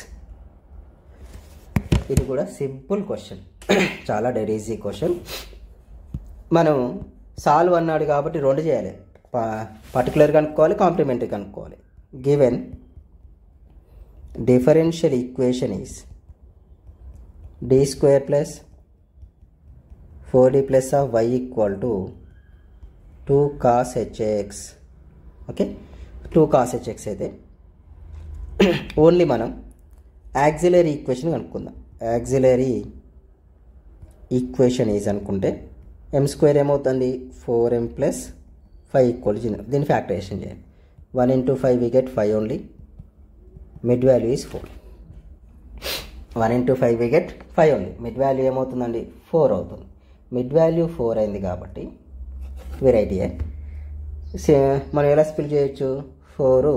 ఇది కూడా simple question చాలా dead easy question మనం solve అన్నాడు కాబట్టి రెండు చేయాలి పర్టికులర్ కనుక్కోవాలి కాంప్లిమెంటరీ కనుక్కోవాలి given differential equation is D square plus four D plus of why equal to two cos h a x okay two cos h x అయితే ఓన్లీ మనం యాక్సిలరీ ఈక్వేషన్ కనుక్కుందాం యాక్సిలరీ ఈక్వేషన్ ఈజ్ అనుకుంటే ఎం స్క్వేర్ ఏమవుతుంది four m plus five equal zero దీన్ని factorization చేయండి one into five we get five only mid value is four one into five we get five only mid value ఏమవుతుందండి four అవుతుంది mid value four అయింది కాబట్టి variety మనం ఎలా split చేయొచ్చు four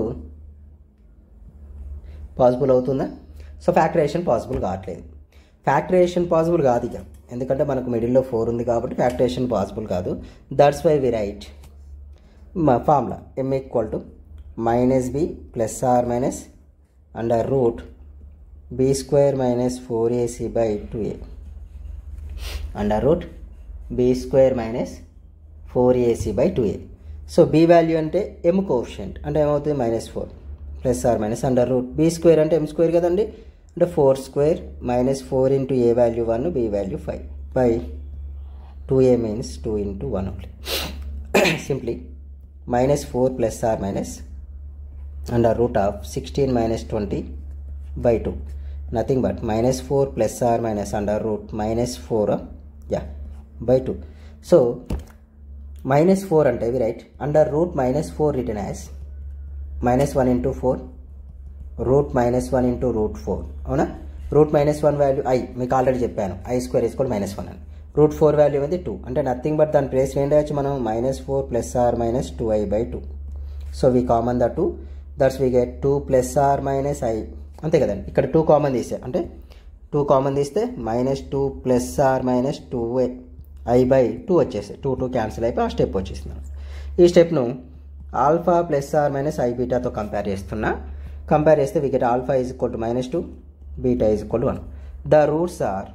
possible అవుతుందా సో ఫ్యాక్టరేషన్ పాసిబుల్ కావట్లేదు factorization possible కాదు ఇక ఎందుకంటే మనకు మిడిల్లో ఫోర్ ఉంది కాబట్టి ఫ్యాక్టరేషన్ పాసిబుల్ కాదు దట్స్ వై వి రైట్ మా formula m equal to minus B plus or minus under root b square minus four AC by two a under root b square minus four AC by two a so b value అంటే m coefficient అంటే ఏమవుతుంది minus four plus or minus under root b square అంటే m square కదండి అంటే four square minus four into a value one b value five by two a means two into one only simply minus four plus or minus under root of sixteen minus twenty by two nothing but minus four plus or minus under root minus four yeah by two so minus four అంటే we write under root minus four written as minus one into four root minus one into root four అవునా root minus one value i మీకు already చెప్పాను i square is కూడా minus one అని root four value ఉంది two అంటే nothing but దాని place ఏం రాయొచ్చు మనం minus four plus or minus two i by two so we common the two that's we get two plus or minus i అంతే కదండి ఇక్కడ టూ కామన్ తీసే అంటే టూ కామన్ తీస్తే minus two plus or minus two i by two వచ్చేసాయి two two cancel అయిపోయి ఆ step వచ్చేసింది ఈ స్టెప్ను alpha plus or minus i బీటాతో కంపేర్ చేస్తున్నా కంపేర్ చేస్తే we get alpha is equal to minus two beta is equal to one the roots are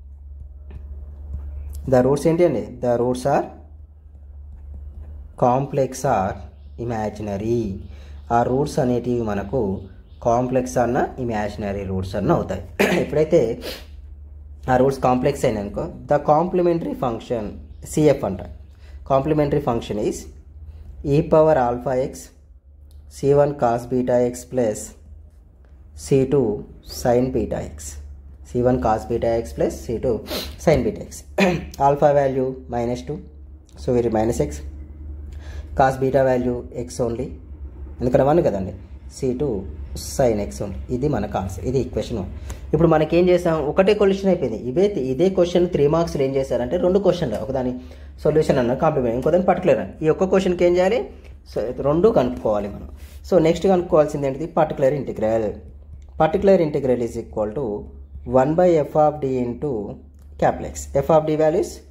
the roots ఏంటి అండి the roots are complex or imaginary ఆ roots అనేటివి మనకు complex అన్న imaginary roots అన్న అవుతాయి ఎప్పుడైతే ఆ రూట్స్ కాంప్లెక్స్ అయినానుకో ద కాంప్లిమెంటరీ ఫంక్షన్ సిఎఫ్ అంట complementary function is e power alpha x c one cos beta x plus c two sine beta x c one cos beta x plus c two sine beta x alpha value minus two so వీరి minus x cos beta value x only ఎందుకంటే one కదండి c two sine x only ఇది మన concept ఇది equation one ఇప్పుడు మనకేం చేసాం ఒకటే క్వశ్చన్ అయిపోయింది ఇవే ఇదే క్వశ్చన్ త్రీ మార్క్స్లో ఏం చేశారంటే రెండు క్వశ్చన్లు ఒకదాని సొల్యూషన్ అన్న కాంప్లిమెంట్ ఇంకోదాని పర్టికులర్ ఈ ఒక్క క్వశ్చన్కి ఏం చేయాలి సో రెండు కనుక్కోవాలి మనం సో నెక్స్ట్ కనుక్కోవాల్సింది ఏంటిది particular integral particular integral is equal to one by F of D into capital x f of d values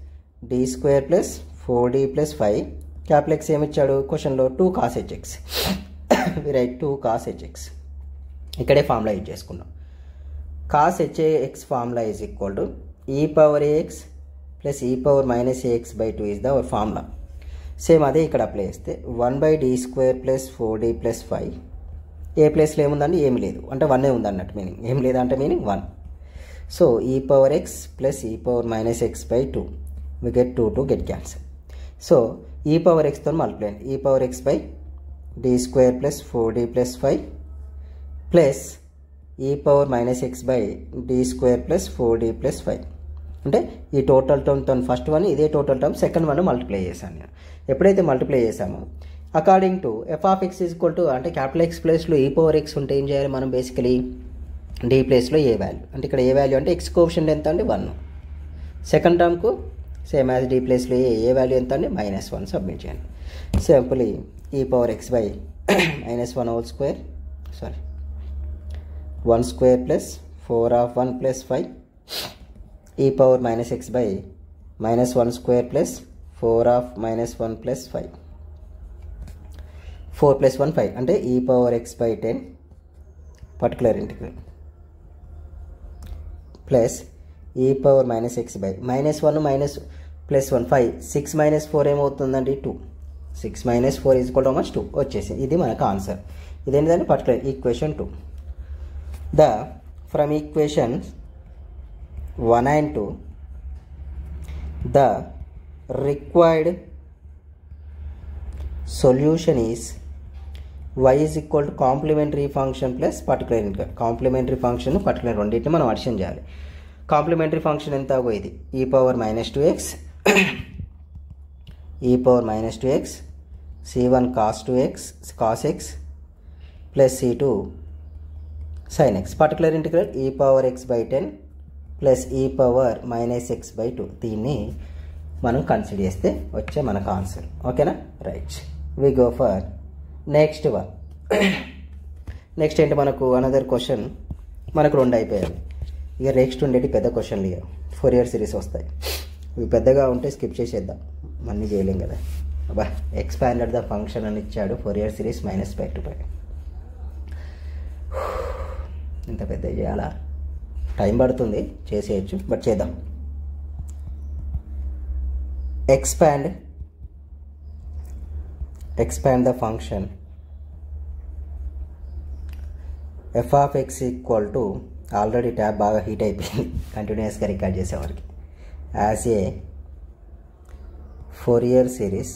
d square plus four D plus five capital x ఏమి ఇచ్చాడు క్వశ్చన్లో two cos h x right two cos h x ఇక్కడే formula use చేసుకున్నాం cos h a x formula is equal to ఈ power a x plus e power minus a x by two is the our formula same అదే ఇక్కడ apply చేస్తే one by d square plus four D plus five a ప్లేస్లో ఏముందండి ఏమి లేదు అంటే వన్నే ఉంది అన్నట్టు మీనింగ్ ఏం లేదా అంటే meaning one so e power x plus e power minus x by two we get to to get cancer so e power ఎక్స్తో multiply e power x by d square plus four D plus five plus e power minus x by d square plus four D plus five అంటే ఈ total టర్మ్తో first one ఇదే total term second one multiply చేశాను నేను ఎప్పుడైతే multiply చేశామో according to f of X equal to అంటే capital x ప్లేస్లో ఈ పవర్ ఎక్స్ ఉంటే ఏం చేయాలి మనం బేసికలీ డి ప్లేస్లో ఏ వాల్యూ అంటే ఇక్కడ ఏ వాల్యూ అంటే ఎక్స్ కోప్షన్ ఎంత అండి వన్ సెకండ్ టర్మ్కు సేమ్ యాజ్ డి ప్లేస్లో ఏ ఏ వాల్యూ ఎంత అండి మైనస్ వన్ సబ్మిట్ చేయండి simply e power x by minus one whole square sorry one square plus four of one plus five e power minus x by minus one square plus four of minus one plus five four plus one five అంటే e power x by ten particular integral plus e power minus x by minus one minus plus one five six minus four ఏమవుతుందండి two six minus four is equal much two వచ్చేసి ఇది మనకు answer ఇదేంటంటే particular equation two the from equation one and two the required solution is y is equal to complementary function plus particular integral complementary function particular రెండింటిని మనం addition చేయాలి complementary function ఎంత ఇది e power minus two x e power minus two x c one cos two x cos x plus c two sine x particular integral e power x by ten plus e power minus x by two దీన్ని మనం consider చేస్తే వచ్చే మనకు answer ఓకేనా right we go for next one next ఏంటి మనకు another question మనకు రెండు అయిపోయాయి ఇక నెక్స్ట్ ఉండేటి పెద్ద క్వశ్చన్లు ఇక ఫోర్ ఇయర్ సిరీస్ వస్తాయి ఇవి పెద్దగా ఉంటే స్కిప్ చేసేద్దాం అన్నీ చేయలేం కదా అబ్బా ఎక్స్పాండెడ్ ద ఫంక్షన్ అని ఇచ్చాడు Fourier series minus five to five ఇంత పెద్ద చేయాలా టైం పడుతుంది చేసేయచ్చు బట్ చేద్దాం expand expand the function f of X equal to already tab బాగా హీట్ అయిపోయింది కంటిన్యూస్గా రికార్డ్ చేసేవారికి as a Fourier series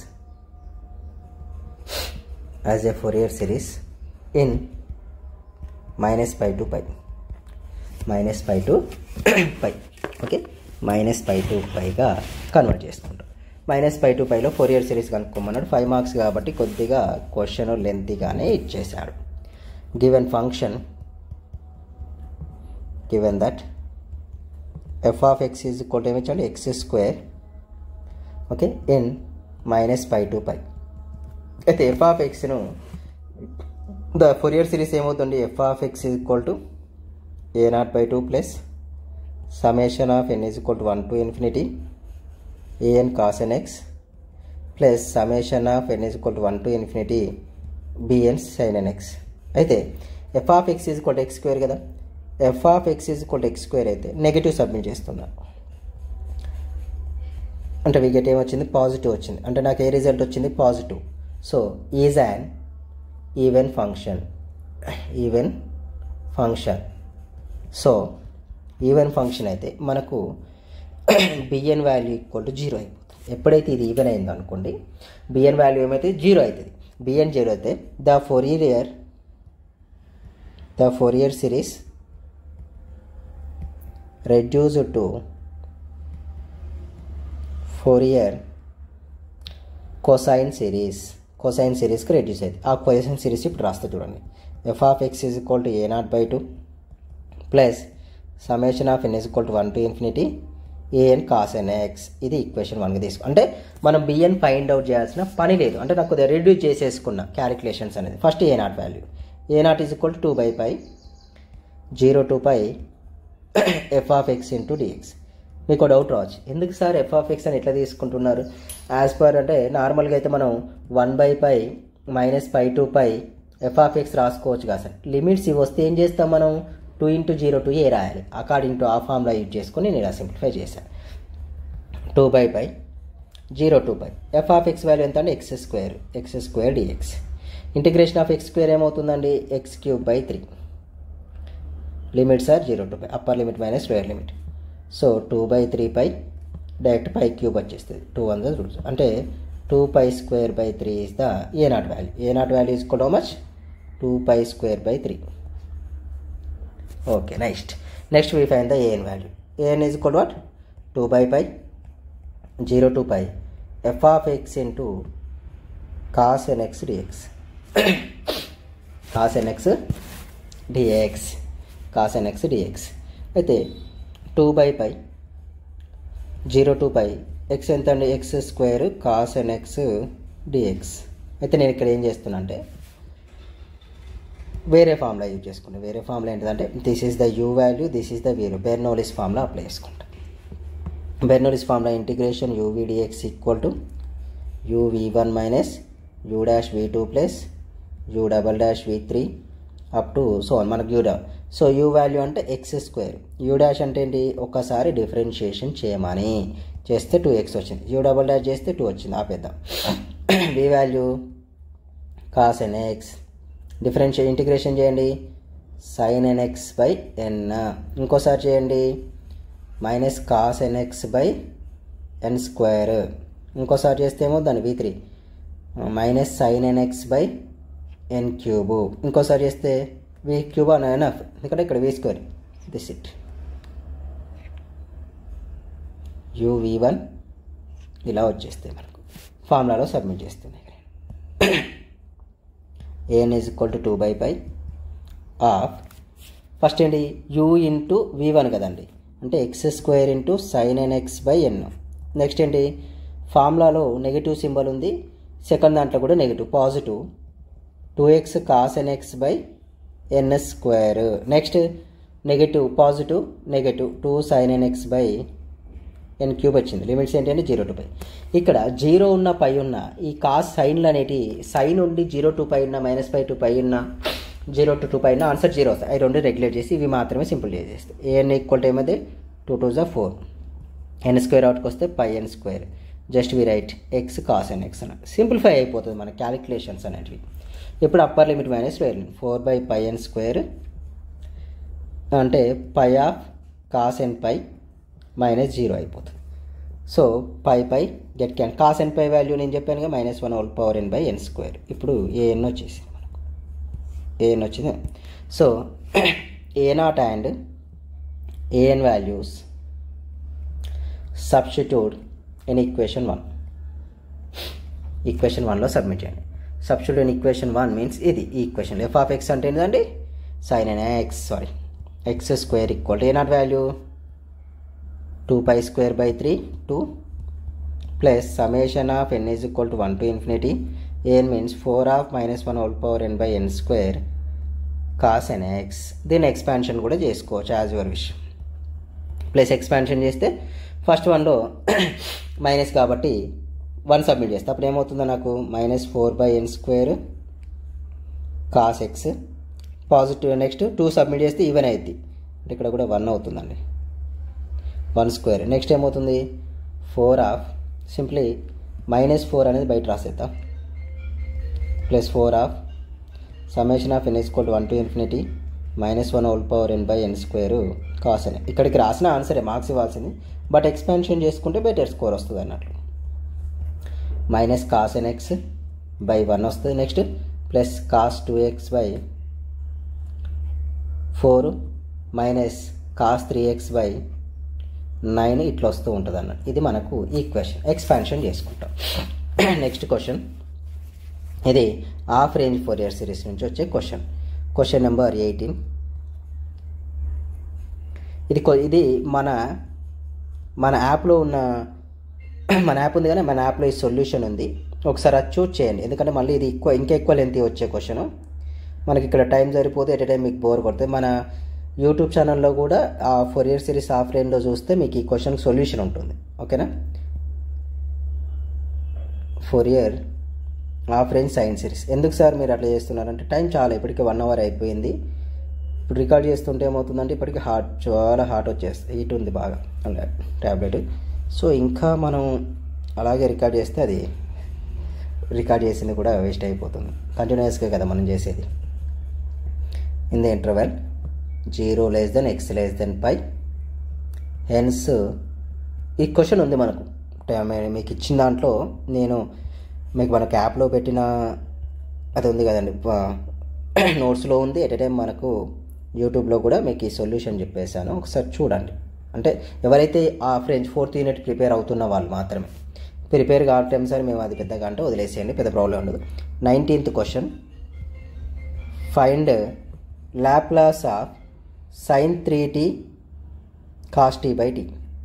as a Fourier series in minus pi to pi minus pi to pi okay minus pi to పైగా convert చేసుకుంటాం minus pi to పైలో Fourier series కనుక్కోమన్నాడు five marks కాబట్టి కొద్దిగా question లెంతీగానే ఇచ్చేశాడు given function given that f of X is equal to ఏమిచ్చండి x square okay in minus pi to pi అయితే f of ఎక్స్ను ద ఫోర్ ఇయర్ సిరీస్ ఏమవుతుంది f of X is equal to a not by two plus summation of n is equal to one to infinity a n cos n x plus summation of n is equal to one to infinity bn sine n x అయితే f of X is equal x square కదా f of X is equal x square అయితే negative submit చేస్తున్నా అంటే వికెట్ ఏమొచ్చింది positive వచ్చింది అంటే నాకు ఏ రిజల్ట్ వచ్చింది positive so is an even function even function so even function అయితే మనకు b n value equal to zero అయిపోతుంది ఎప్పుడైతే ఇది ఈవెన్ అయిందో అనుకోండి బిఎన్ వాల్యూ ఏమైతే జీరో అవుతుంది బిఎన్ జీరో అయితే the Fourier the Fourier series reduce to four year cosine series cosine సిరీస్కి రెడ్యూస్ అయింది ఆ కొసైన్ సిరీస్ ఇప్పుడు రాస్తా చూడండి F of X is equal to a not by two plus summation of n is equal to one to infinity a n cos n x ఇది equation వన్గా తీసుకో అంటే మనం బిఎన్ ఫైండ్ అవుట్ చేయాల్సిన పని లేదు అంటే నాకు కొద్దిగా రెడ్యూస్ చేసేసుకున్న క్యాలిక్యులేషన్స్ అనేది first a naught value a naught is equal to two by pi zero two pi f of x into dx మీకు డౌట్ రావచ్చు ఎందుకు సార్ ఎఫ్ ఆఫ్ ఎక్స్ అని ఎట్లా తీసుకుంటున్నారు యాజ్ పర్ అంటే నార్మల్గా అయితే మనం one by pi minus pi to pi f of x రాసుకోవచ్చు కదా సార్ లిమిట్స్ ఇవి వస్తే ఏం చేస్తాం మనం టూ ఇంటూ జీరో టూ ఏ రాయాలి అకార్డింగ్ టు ఆ ఫార్ములా యూజ్ చేసుకొని నేను ఇలా సింప్లిఫై చేశాను two by pi zero to by F of x value ఎంత అంటే x square x square dx integration of x square ఏమవుతుందండి x cube by three limits are zero to by upper limit minus lower limit so two by three pi direct pi cube వచ్చేస్తుంది two వందల rules అంటే two pi square by three is the a naught value a naught value is cot much two pi square by three okay next next we find the AN value a n is cot what two by pi zero two pi f of x into cos n x dx cos n x dx cos n x dx అయితే two by pi zero two pi x ఎంత అండి x square cos n x dx అయితే నేను ఇక్కడ ఏం చేస్తున్నా అంటే వేరే ఫార్ములా యూజ్ చేసుకుంటాను వేరే ఫార్ములా ఏంటంటే this is the u value this is the v Bernoulli's formula apply చేసుకుంటాం Bernoulli's formula integration u v dx equal to u v one minus u dash v two plus u double dash v three up to so మనకు u dash so u value అంటే x square u dash అంటే ఏంటి ఒక్కసారి differentiation చేయమని చేస్తే two x వచ్చింది u double dash చేస్తే two వచ్చింది ఆపేద్దాం v value cos n X differentiate integration చేయండి సైన్ ఎన్ ఎక్స్ బై ఎన్ ఇంకోసారి చేయండి minus cos n x by n square ఇంకోసారి చేస్తే ఏమో దాని V three minus sign n x by N cube ఇంకోసారి చేస్తే వి క్యూబ్ అని ఎనఫ్ ఎందుకంటే ఇక్కడ V square this it you v one ఇలా వచ్చేస్తాయి మనకు ఫార్ములాలో సబ్మిట్ చేస్తుంది AN is equal to two by pi of first ఏంటి యూ ఇంటూ వి వన్ కదండి అంటే x square into sine n x by n next ఏంటి ఫార్ములాలో నెగిటివ్ సింబల్ ఉంది సెకండ్ దాంట్లో కూడా negative positive two x cos n x by n s square next negative positive negative two sine n x by n cube వచ్చింది limits ఏంటంటే zero to pi ఇక్కడ zero ఉన్న పై ఉన్న ఈ కాస్ సైన్లు అనేటి సైన్ ఉండి జీరో టు పై ఉన్న మైనస్ పై టు పై ఉన్న జీరో టు టూ పై ఉన్న ఆన్సర్ జీరో వస్తాయి అవి రెండు రెగ్యులేట్ చేసి ఇవి మాత్రమే సింపుల్ చేసేస్తాయి ఏఎన్ ఈక్వల్ టు ఏమది టూ టూ జా ఫోర్ ఎన్ స్క్వేర్ అవుట్కి వస్తే pi n square just we write x cos n x అని సింప్లిఫై అయిపోతుంది మన క్యాలిక్యులేషన్స్ అనేటివి ఇప్పుడు upper limit minus lower limit four by pi n square అంటే pi of cos n pi minus zero అయిపోతుంది so pi pi get can cos n pi value నేను చెప్పానుగా minus one whole power n by n square ఇప్పుడు a n వచ్చేసింది మనకు a n వచ్చింది so a naught and a n values substitute in equation one equation వన్లో submit చేయండి substitute in equation one means ఇది ఈ ఈక్వేషన్ ఎఫ్ ఆఫ్ ఎక్స్ అంటే ఏంటండి sine n x sorry x square equal a naught value two pi square by three two plus summation of n is equal to one to infinity a n means four of minus one whole power n by n square cos n x దీని expansion కూడా చేసుకోవచ్చు as your wish plus expansion చేస్తే first వన్లో minus కాబట్టి one submit చేస్తే అప్పుడు ఏమవుతుందో నాకు minus four by n square cos x positive next two submit చేస్తే ఈవెన్ అవుద్ది అంటే ఇక్కడ కూడా వన్ అవుతుందండి వన్ స్క్వేర్ నెక్స్ట్ ఏమవుతుంది four of simply minus four అనేది బయట రాసేద్దాం plus four of summation of n equal one to infinity minus one whole power n by n square cos అని ఇక్కడికి రాసిన ఆన్సరే మార్క్స్ ఇవ్వాల్సింది బట్ ఎక్స్పాన్షన్ చేసుకుంటే బెటర్ స్కోర్ వస్తుంది అన్నట్లు minus cos n x by one వస్తుంది next plus cos two x by four minus cos three x by nine ఇట్లా వస్తూ ఉంటుంది అన్నట్టు ఇది మనకు ఈక్వేషన్ ఎక్స్పాన్షన్ చేసుకుంటాం నెక్స్ట్ క్వశ్చన్ ఇది half range Fourier series నుంచి వచ్చే క్వశ్చన్ క్వశ్చన్ నెంబర్ ఎయిటీన్ ఇది కొ- ఇది మన మన యాప్లో ఉన్న మన యాప్ ఉంది కానీ మన యాప్లో ఈ సొల్యూషన్ ఉంది ఒకసారి అది చూస్ చేయండి ఎందుకంటే మళ్ళీ ఇది ఎక్కువ ఇంకా ఎక్కువ లెంత్ వచ్చే క్వశ్చన్ మనకి ఇక్కడ టైం సరిపోతే ఎట్ టైం మీకు బోర్ కొడుతుంది మన యూట్యూబ్ ఛానల్లో కూడా ఆ ఫోర్ ఇయర్ సిరీస్ ఆఫ్ లైన్లో చూస్తే మీకు ఈ క్వశ్చన్కి సొల్యూషన్ ఉంటుంది ఓకేనా Fourier half range sine series ఎందుకు సార్ మీరు అట్లా చేస్తున్నారంటే టైం చాలా ఇప్పటికి వన్ అవర్ అయిపోయింది ఇప్పుడు రికార్డ్ చేస్తుంటే ఏమవుతుందంటే ఇప్పటికి హార్ట్ చాలా హార్ట్ వచ్చేస్తుంది హీట్ ఉంది బాగా ట్యాబ్లెట్ సో ఇంకా మనం అలాగే రికార్డ్ చేస్తే అది రికార్డ్ చేసింది కూడా వేస్ట్ అయిపోతుంది కంటిన్యూస్గా కదా మనం చేసేది in the interval zero less than x less than pi hence ఈ క్వశ్చన్ ఉంది మనకు టే- మీకు ఇచ్చిన దాంట్లో నేను మీకు మనకు యాప్లో పెట్టిన అది ఉంది కదండి నోట్స్లో ఉంది ఎట్ ఎ టైం మనకు యూట్యూబ్లో కూడా మీకు ఈ సొల్యూషన్ చెప్పేశాను ఒకసారి చూడండి అంటే ఎవరైతే ఆ ఫ్రెంచ్ ఫోర్త్ యూనిట్ ప్రిపేర్ అవుతున్న వాళ్ళు మాత్రమే ప్రిపేర్ కావటం సార్ మేము అది పెద్దగా అంటే వదిలేసేయండి పెద్ద ప్రాబ్లం ఉండదు nineteenth question find Laplace of sine three t cos t by t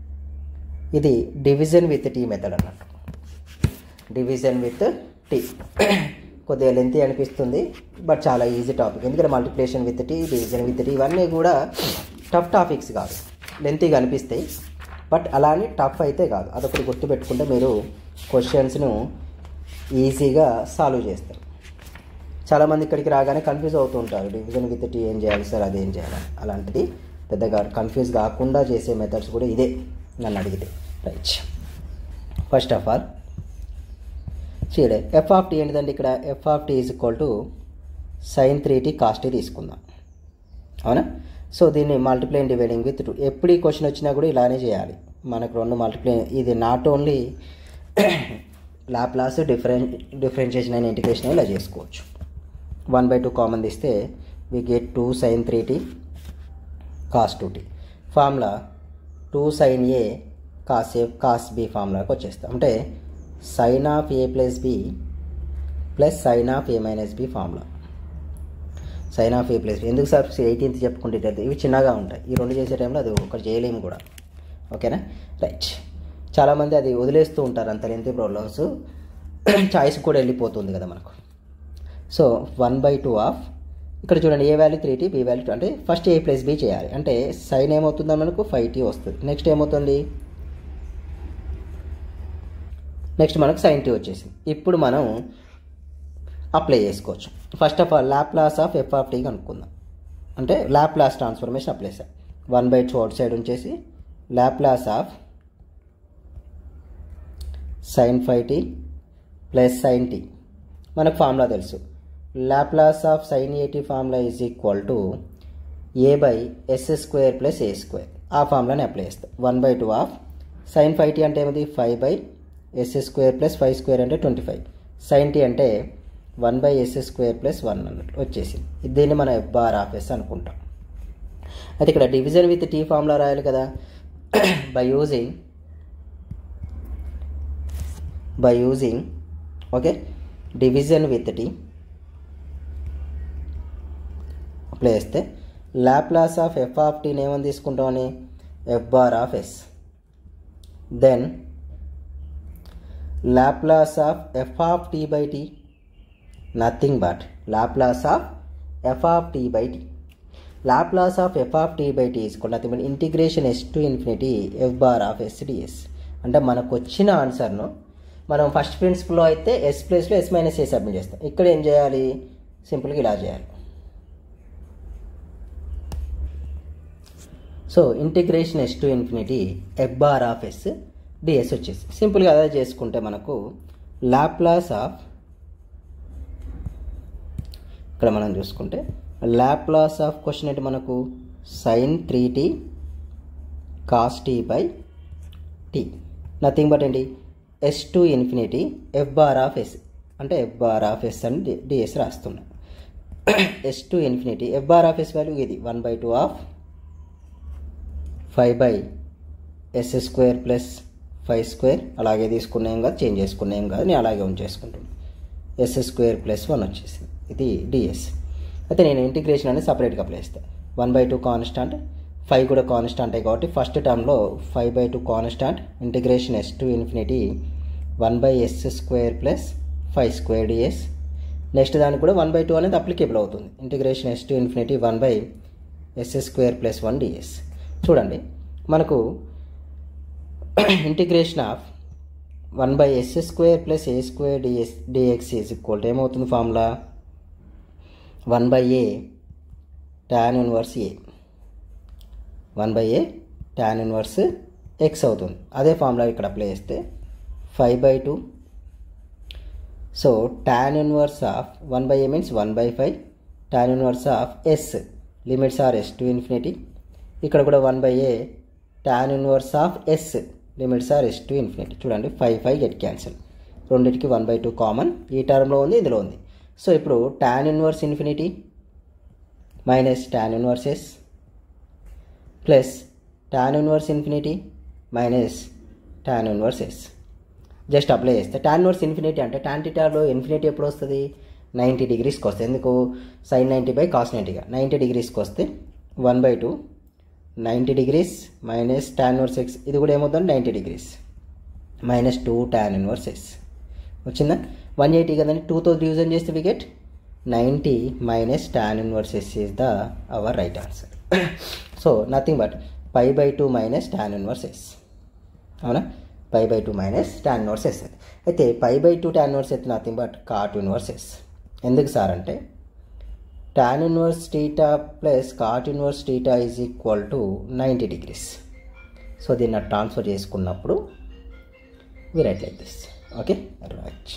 ఇది డివిజన్ విత్ టీ మెథడ్ అన్నట్టు డివిజన్ విత్ టీ కొద్దిగా లెంతీ అనిపిస్తుంది బట్ చాలా ఈజీ టాపిక్ ఎందుకంటే multiplication with t division with t ఇవన్నీ కూడా టఫ్ టాపిక్స్ కాదు లెంతీగా అనిపిస్తాయి బట్ అలానే టఫ్ అయితే కాదు అదొకటి గుర్తుపెట్టుకుంటే మీరు క్వశ్చన్స్ను ఈజీగా సాల్వ్ చేస్తారు చాలామంది ఇక్కడికి రాగానే కన్ఫ్యూజ్ అవుతూ ఉంటారు డివిజన్ విత్ టీ ఏం చేయాలి సార్ అది ఏం చేయాలి అలాంటిది పెద్దగా కన్ఫ్యూజ్ కాకుండా చేసే మెథడ్స్ కూడా ఇదే నన్ను అడిగితే రైట్ ఫస్ట్ ఆఫ్ ఆల్ చూడే ఎఫ్ ఆఫ్ టీ ఏంటిదండి ఇక్కడ f of t is equal to sine three t cos t తీసుకుందాం అవునా సో దీన్ని multiply and dividing with two ఎప్పుడు ఈ క్వశ్చన్ వచ్చినా కూడా ఇలానే చేయాలి మనకు రెండు మల్టిప్లై ఇది నాట్ ఓన్లీ లాప్లాస్ డిఫరెన్ డిఫరెన్షియేషన్ అండ్ ఇంటిగ్రేషన్ ఇలా చేసుకోవచ్చు వన్ బై టూ కామన్ తీస్తే we get two sine three t cos two t formula two sine a cos a cos b ఫార్ములాకి వచ్చేస్తాం అంటే sine of a plus b plus sine of a minus b formula sine of a plus b ఎందుకు sir eighteenth చెప్పుకుంటే ఇవి చిన్నగా ఉంటాయి ఈ రెండు చేసే టైంలో అది ఒకటి చేయలేము కూడా ఓకేనా రైట్ చాలామంది అది వదిలేస్తూ ఉంటారు అంత లెంతీ ప్రాబ్లమ్స్ చాయిస్ కూడా వెళ్ళిపోతుంది కదా మనకు so one by two of ఇక్కడ చూడండి a value three t b value two అంటే ఫస్ట్ ఏ ప్లస్ బి చేయాలి అంటే సైన్ ఏమవుతుందో మనకు ఫైవ్ టీ వస్తుంది నెక్స్ట్ ఏమవుతుంది నెక్స్ట్ మనకు సైన్ టీ వచ్చేసింది ఇప్పుడు మనం అప్లై చేసుకోవచ్చు first of all Laplace of F of t కనుక్కుందాం అంటే Laplace transformation apply sir one by two outside ఉంచేసి Laplace of sine five t plus sine tea మనకు ఫార్ములా తెలుసు Laplace of sine a t formula is equal to a by s square plus a square ఆ ఫార్ములాని apply చేస్తాం one by two of sine five t అంటే ఏమిటి five by s square plus five square అంటే twenty five sine t అంటే one by s square plus one అన్నట్టు వచ్చేసింది దీన్ని మనం ఎఫ్ బార్ ఆఫ్ ఎస్ అనుకుంటాం అయితే ఇక్కడ డివిజన్ విత్ టీ ఫార్ములా రాయాలి కదా by using by using okay division with t apply చేస్తే లాప్లాస్ ఆఫ్ ఎఫ్ ఆఫ్ టీని ఏమని తీసుకుంటామని f bar of s then Laplace of F of t by t nothing but Laplace of F of t by t Laplace of F of t by t తీసుకుంటే nothing but integration s to infinity f bar of s ds అంటే మనకు వచ్చిన ఆన్సర్ను మనం first ప్రిన్సిపల్లో అయితే yes ప్లేస్లో s minus ఏ submit చేస్తాం ఇక్కడ ఏం చేయాలి సింపుల్గా ఇలా చేయాలి so integration s to infinity f bar of s ds వచ్చేసి సింపుల్గా అదే చేసుకుంటే మనకు లాప్లాస్ ఆఫ్ ఇక్కడ మనం చూసుకుంటే లాప్లాస్ ఆఫ్ క్వశ్చన్ ఏంటి మనకు sine three t cos t by t nothing but ఏంటి s to infinity f bar of s అంటే ఎఫ్ బార్ ఆఫ్ ఎస్ అని డి- డిఎస్ రాస్తున్నాం s to infinity f bar of s value ఇది one by two of five by s square plus five square అలాగే తీసుకున్నాం కాదు change చేసుకున్నాం కాదు నేను అలాగే ఉంచేసుకుంటున్నాను ఎస్ స్క్వేర్ ప్లస్ వన్ వచ్చేసింది ఇది డిఎస్ అయితే నేను ఇంటిగ్రేషన్ అనేది సపరేట్గా అప్లై చేస్తాను one by two constant five కూడా కాన్స్టాంటే కాబట్టి ఫస్ట్ టర్మ్లో five by two constant integration s to infinity one by s square plus five square ds next దానికి కూడా వన్ బై టూ అనేది అప్లికేబుల్ అవుతుంది integration s to infinity one by s square plus one ds చూడండి మనకు integration of one by s square plus a square ds dx is equal ఏమవుతుంది formula one by a tan inverse a one by a tan inverse x అవుతుంది అదే formula ఇక్కడ apply చేస్తే five by two so tan inverse of one by a means one by five tan inverse of s limits are s to infinity ఇక్కడ కూడా one by a tan inverse of s limits are s to infinity చూడండి five five get cancel రెండింటికి one by two common ఈ టర్మ్లో ఉంది ఇందులో ఉంది so ఇప్పుడు tan inverse infinity minus tan inverse s plus tan inverse infinity minus tan inverse s just apply చేస్తే tan inverse infinity అంటే ట్యాన్ టీటాలో ఇన్ఫినిటీ ఎప్పుడు వస్తుంది నైంటీ డిగ్రీస్కి వస్తుంది ఎందుకు సైన్ నైంటీ బై కాస్ నైంటీగా నైంటీ డిగ్రీస్కి వస్తే one by two ninety degrees minus tan inverse x ఇది కూడా ఏమవుతుంది ninety degrees minus two tan inverse s వచ్చిందా వన్ ఎయిటీ కదండి టూతో డివిజన్ చేస్తే we get ninety minus tan inverse yes is the our right answer so nothing but pi by two minus tan inverse s అవునా pi by two minus tan inverse s అయితే pi by two tan inverse s nothing but cot inverse s ఎందుకు sir అంటే tan inverse theta plus cot inverse theta is equal to ninety degrees so దీన్ని transfer చేసుకున్నప్పుడు we write like this okay right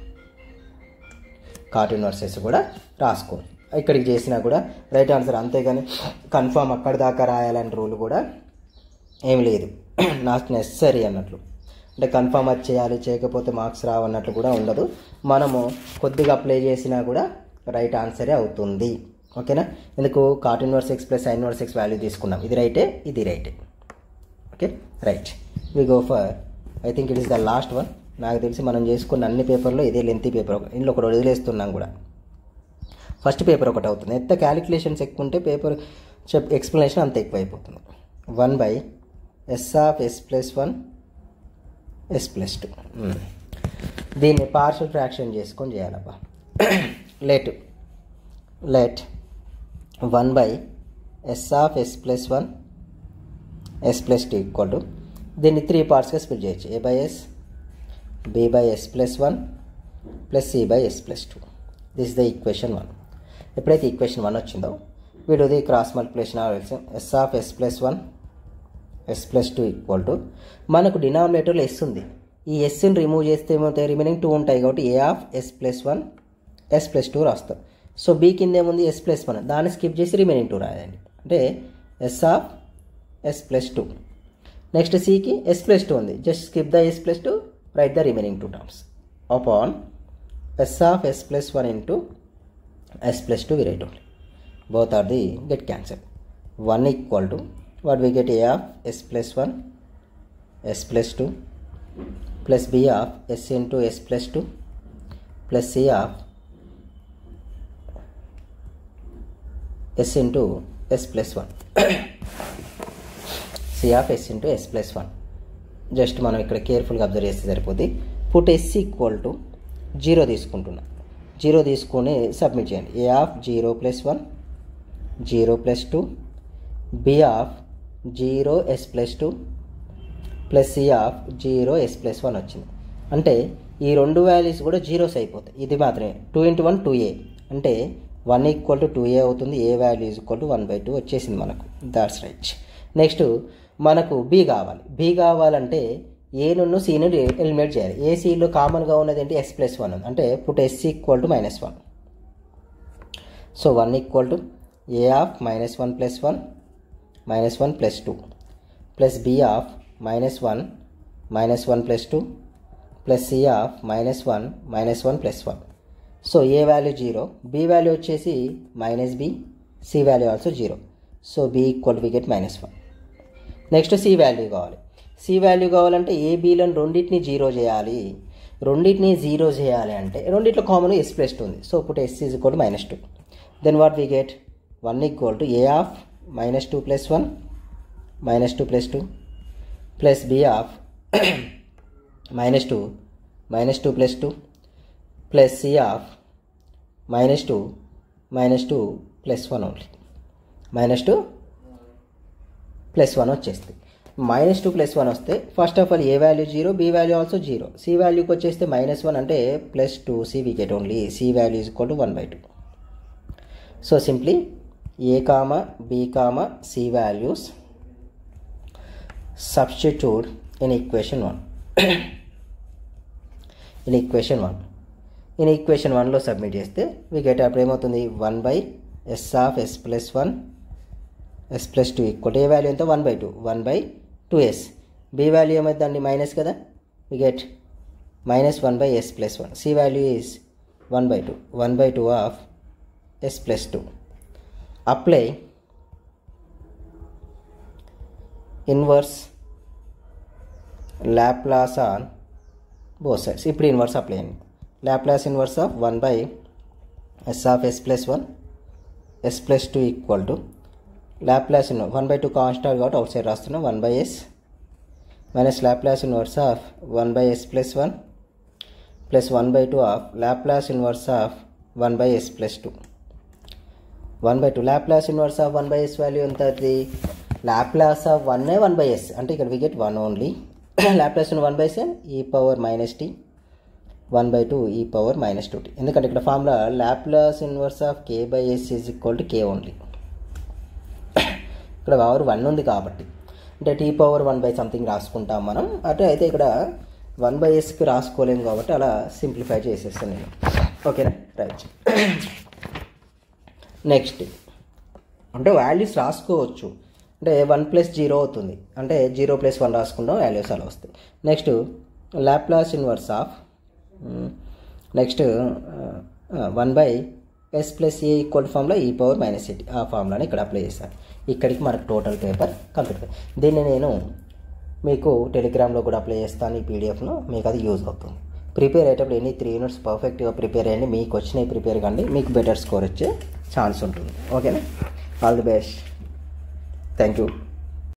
cot inverses కూడా రాసుకోండి ఇక్కడికి చేసినా కూడా right answer అంతేగాని కన్ఫామ్ అక్కడి దాకా రాయాలని రూల్ కూడా ఏం లేదు నాకు నెసరీ అన్నట్లు అంటే కన్ఫామ్ అది చేయాలి చేయకపోతే మార్క్స్ రావన్నట్లు కూడా ఉండదు మనము కొద్దిగా అప్లై చేసినా కూడా రైట్ ఆన్సరే అవుతుంది ఓకేనా ఎందుకు cot inverse x plus sine inverse x value తీసుకున్నాం ఇది రైటే ఇది రైటే okay right we go for I think it is the last one నాకు తెలిసి మనం చేసుకున్న అన్ని పేపర్లో ఇదే లెంతీ పేపర్ ఇందులో ఒకటి వదిలేస్తున్నాం కూడా ఫస్ట్ పేపర్ ఒకటి అవుతుంది ఎంత క్యాలిక్యులేషన్స్ ఎక్కువ ఉంటే పేపర్ చెప్ ఎక్స్ప్లెనేషన్ అంత ఎక్కువ అయిపోతుంది one by yes of yes plus one yes plus two దీన్ని పార్షల్ ఫ్రాక్షన్ చేసుకొని చేయాలబ్బా let let one by yes of yes plus one yes plus two equal to దీన్ని త్రీ పార్ట్స్గా స్ప్లిట్ చేయొచ్చు a by s b by yes plus one plus c by yes plus two this the equation one ఎప్పుడైతే equation one వచ్చిందో వీడిది cross multiplication s of yes plus one yes plus two equal to మనకు డినామినేటర్లో yes ఉంది ఈ ఎస్ని remove చేస్తే ఏమవుతాయి remaining two ఉంటాయి కాబట్టి a of yes plus one yes plus two రాస్తాం సో బి కింద ఏముంది ఎస్ ప్లస్ వన్ దాన్ని స్కిప్ చేసి రిమైనింగ్ టూ రాయండి అంటే s of yes plus two next సికి ఎస్ ప్లస్ టూ ఉంది just skip the s plus two write the remaining two terms upon s of yes plus one into s plus two we write only both are the get cancelled 1 equal to what we get a of s plus 1 s plus 2 plus b of s into s plus 2 plus c of s into s plus 1 c of s into s plus 1 just మనం ఇక్కడ కేర్ఫుల్గా observe చేస్తే సరిపోద్ది put s equal to zero తీసుకుంటున్నా zero తీసుకొని submit చేయండి a of zero plus one zero plus two b of zero s plus two plus C of zero s plus one వచ్చింది అంటే ఈ రెండు వాల్యూస్ కూడా జీరోస్ అయిపోతాయి ఇది మాత్రమే two into one two a అంటే one equal to two a అవుతుంది a value is equal to one by two వచ్చేసింది మనకు దాట్స్ రైట్ నెక్స్ట్ మనకు బి కావాలి బి కావాలంటే ఏ నుండి సి నుండి ఎలిమినేట్ చేయాలి ఏ సిలో కామన్గా ఉన్నది ఏంటి ఎస్ ప్లస్ వన్ ఉంది అంటే put s equal to minus one so one equal to A of minus one plus one minus one plus two plus B of minus one minus one plus two plus C of minus one minus one plus one so a value zero b value వచ్చేసి minus b c value also zero so b equal to get minus one next c value కావాలి c value కావాలంటే ఏ బీలను రెండింటిని zero చేయాలి రెండింటిని zero చేయాలి అంటే రెండిట్లో common S plus two ఉంది సో ఇప్పుడు S is equal to minus two then what we get one equal to A of minus two plus one minus two plus two plus B of minus two minus two plus two plus C of minus two minus two plus one only minus two plus one వచ్చేస్తుంది minus two plus one వస్తే first of all A value zero b value also zero C వాల్యూకి వచ్చేస్తే minus one అంటే plus two C we get only C value is equal to one by two so simply A comma B comma C values substitute in equation one in equation one in equation వన్లో submit చేస్తే we get అప్పుడు ఏమవుతుంది one by yes of yes plus one yes plus two equal A value ఎంత one by two one by two S B value ఏమైందండి minus కదా we get minus one by yes plus one C value is one by two one by two of yes plus two apply inverse Laplace on both sides ఇప్పుడు inverse apply అయింది Laplace inverse of one by yes of yes plus one yes plus two equal to Laplace in one by two constant కాబట్టి outside రాస్తున్నాం one by yes minus Laplace inverse of one by yes plus one plus one by two of Laplace inverse of one by yes plus two one by two Laplace inverse of one by S value ఎంత అవుతుంది Laplace of one one by S అంటే ఇక్కడ we get one only Laplace in one by S E power minus T one by two ఈ power minus two T ఎందుకంటే ఇక్కడ formula Laplace inverse of K by S is equal to K only ఇక్కడ power one ఉంది కాబట్టి అంటే T power one by something రాసుకుంటాం మనం అటు అయితే ఇక్కడ వన్ బై ఎస్కి రాసుకోలేము కాబట్టి అలా సింప్లిఫై చేసేస్తాను నేను ఓకేనా రైట్ నెక్స్ట్ అంటే వాల్యూస్ రాసుకోవచ్చు అంటే వన్ ప్లస్ జీరో అవుతుంది అంటే జీరో ప్లస్ వన్ రాసుకుంటాం వాల్యూస్ అలా వస్తాయి next Laplace inverse of next one by yes plus A equal ఫామ్లో ఈ పవర్ మైనస్ ఎయిటీ ఆ ఫామ్లోనే ఇక్కడ అప్లై చేస్తాను ఇక్కడికి మనకు టోటల్ పేపర్ కంప్లీట్ దీన్ని నేను మీకు టెలిగ్రామ్లో కూడా అప్లై చేస్తాను ఈ పీడిఎఫ్ను మీకు అది యూజ్ అవుతుంది ప్రిపేర్ అయ్యేటప్పుడు ఎన్ని త్రీ యూనిట్స్ పర్ఫెక్ట్గా ప్రిపేర్ అయ్యండి మీకు వచ్చినవి ప్రిపేర్ కండి మీకు బెటర్ స్కోర్ వచ్చే ఛాన్స్ ఉంటుంది ఓకేనా all the best thank you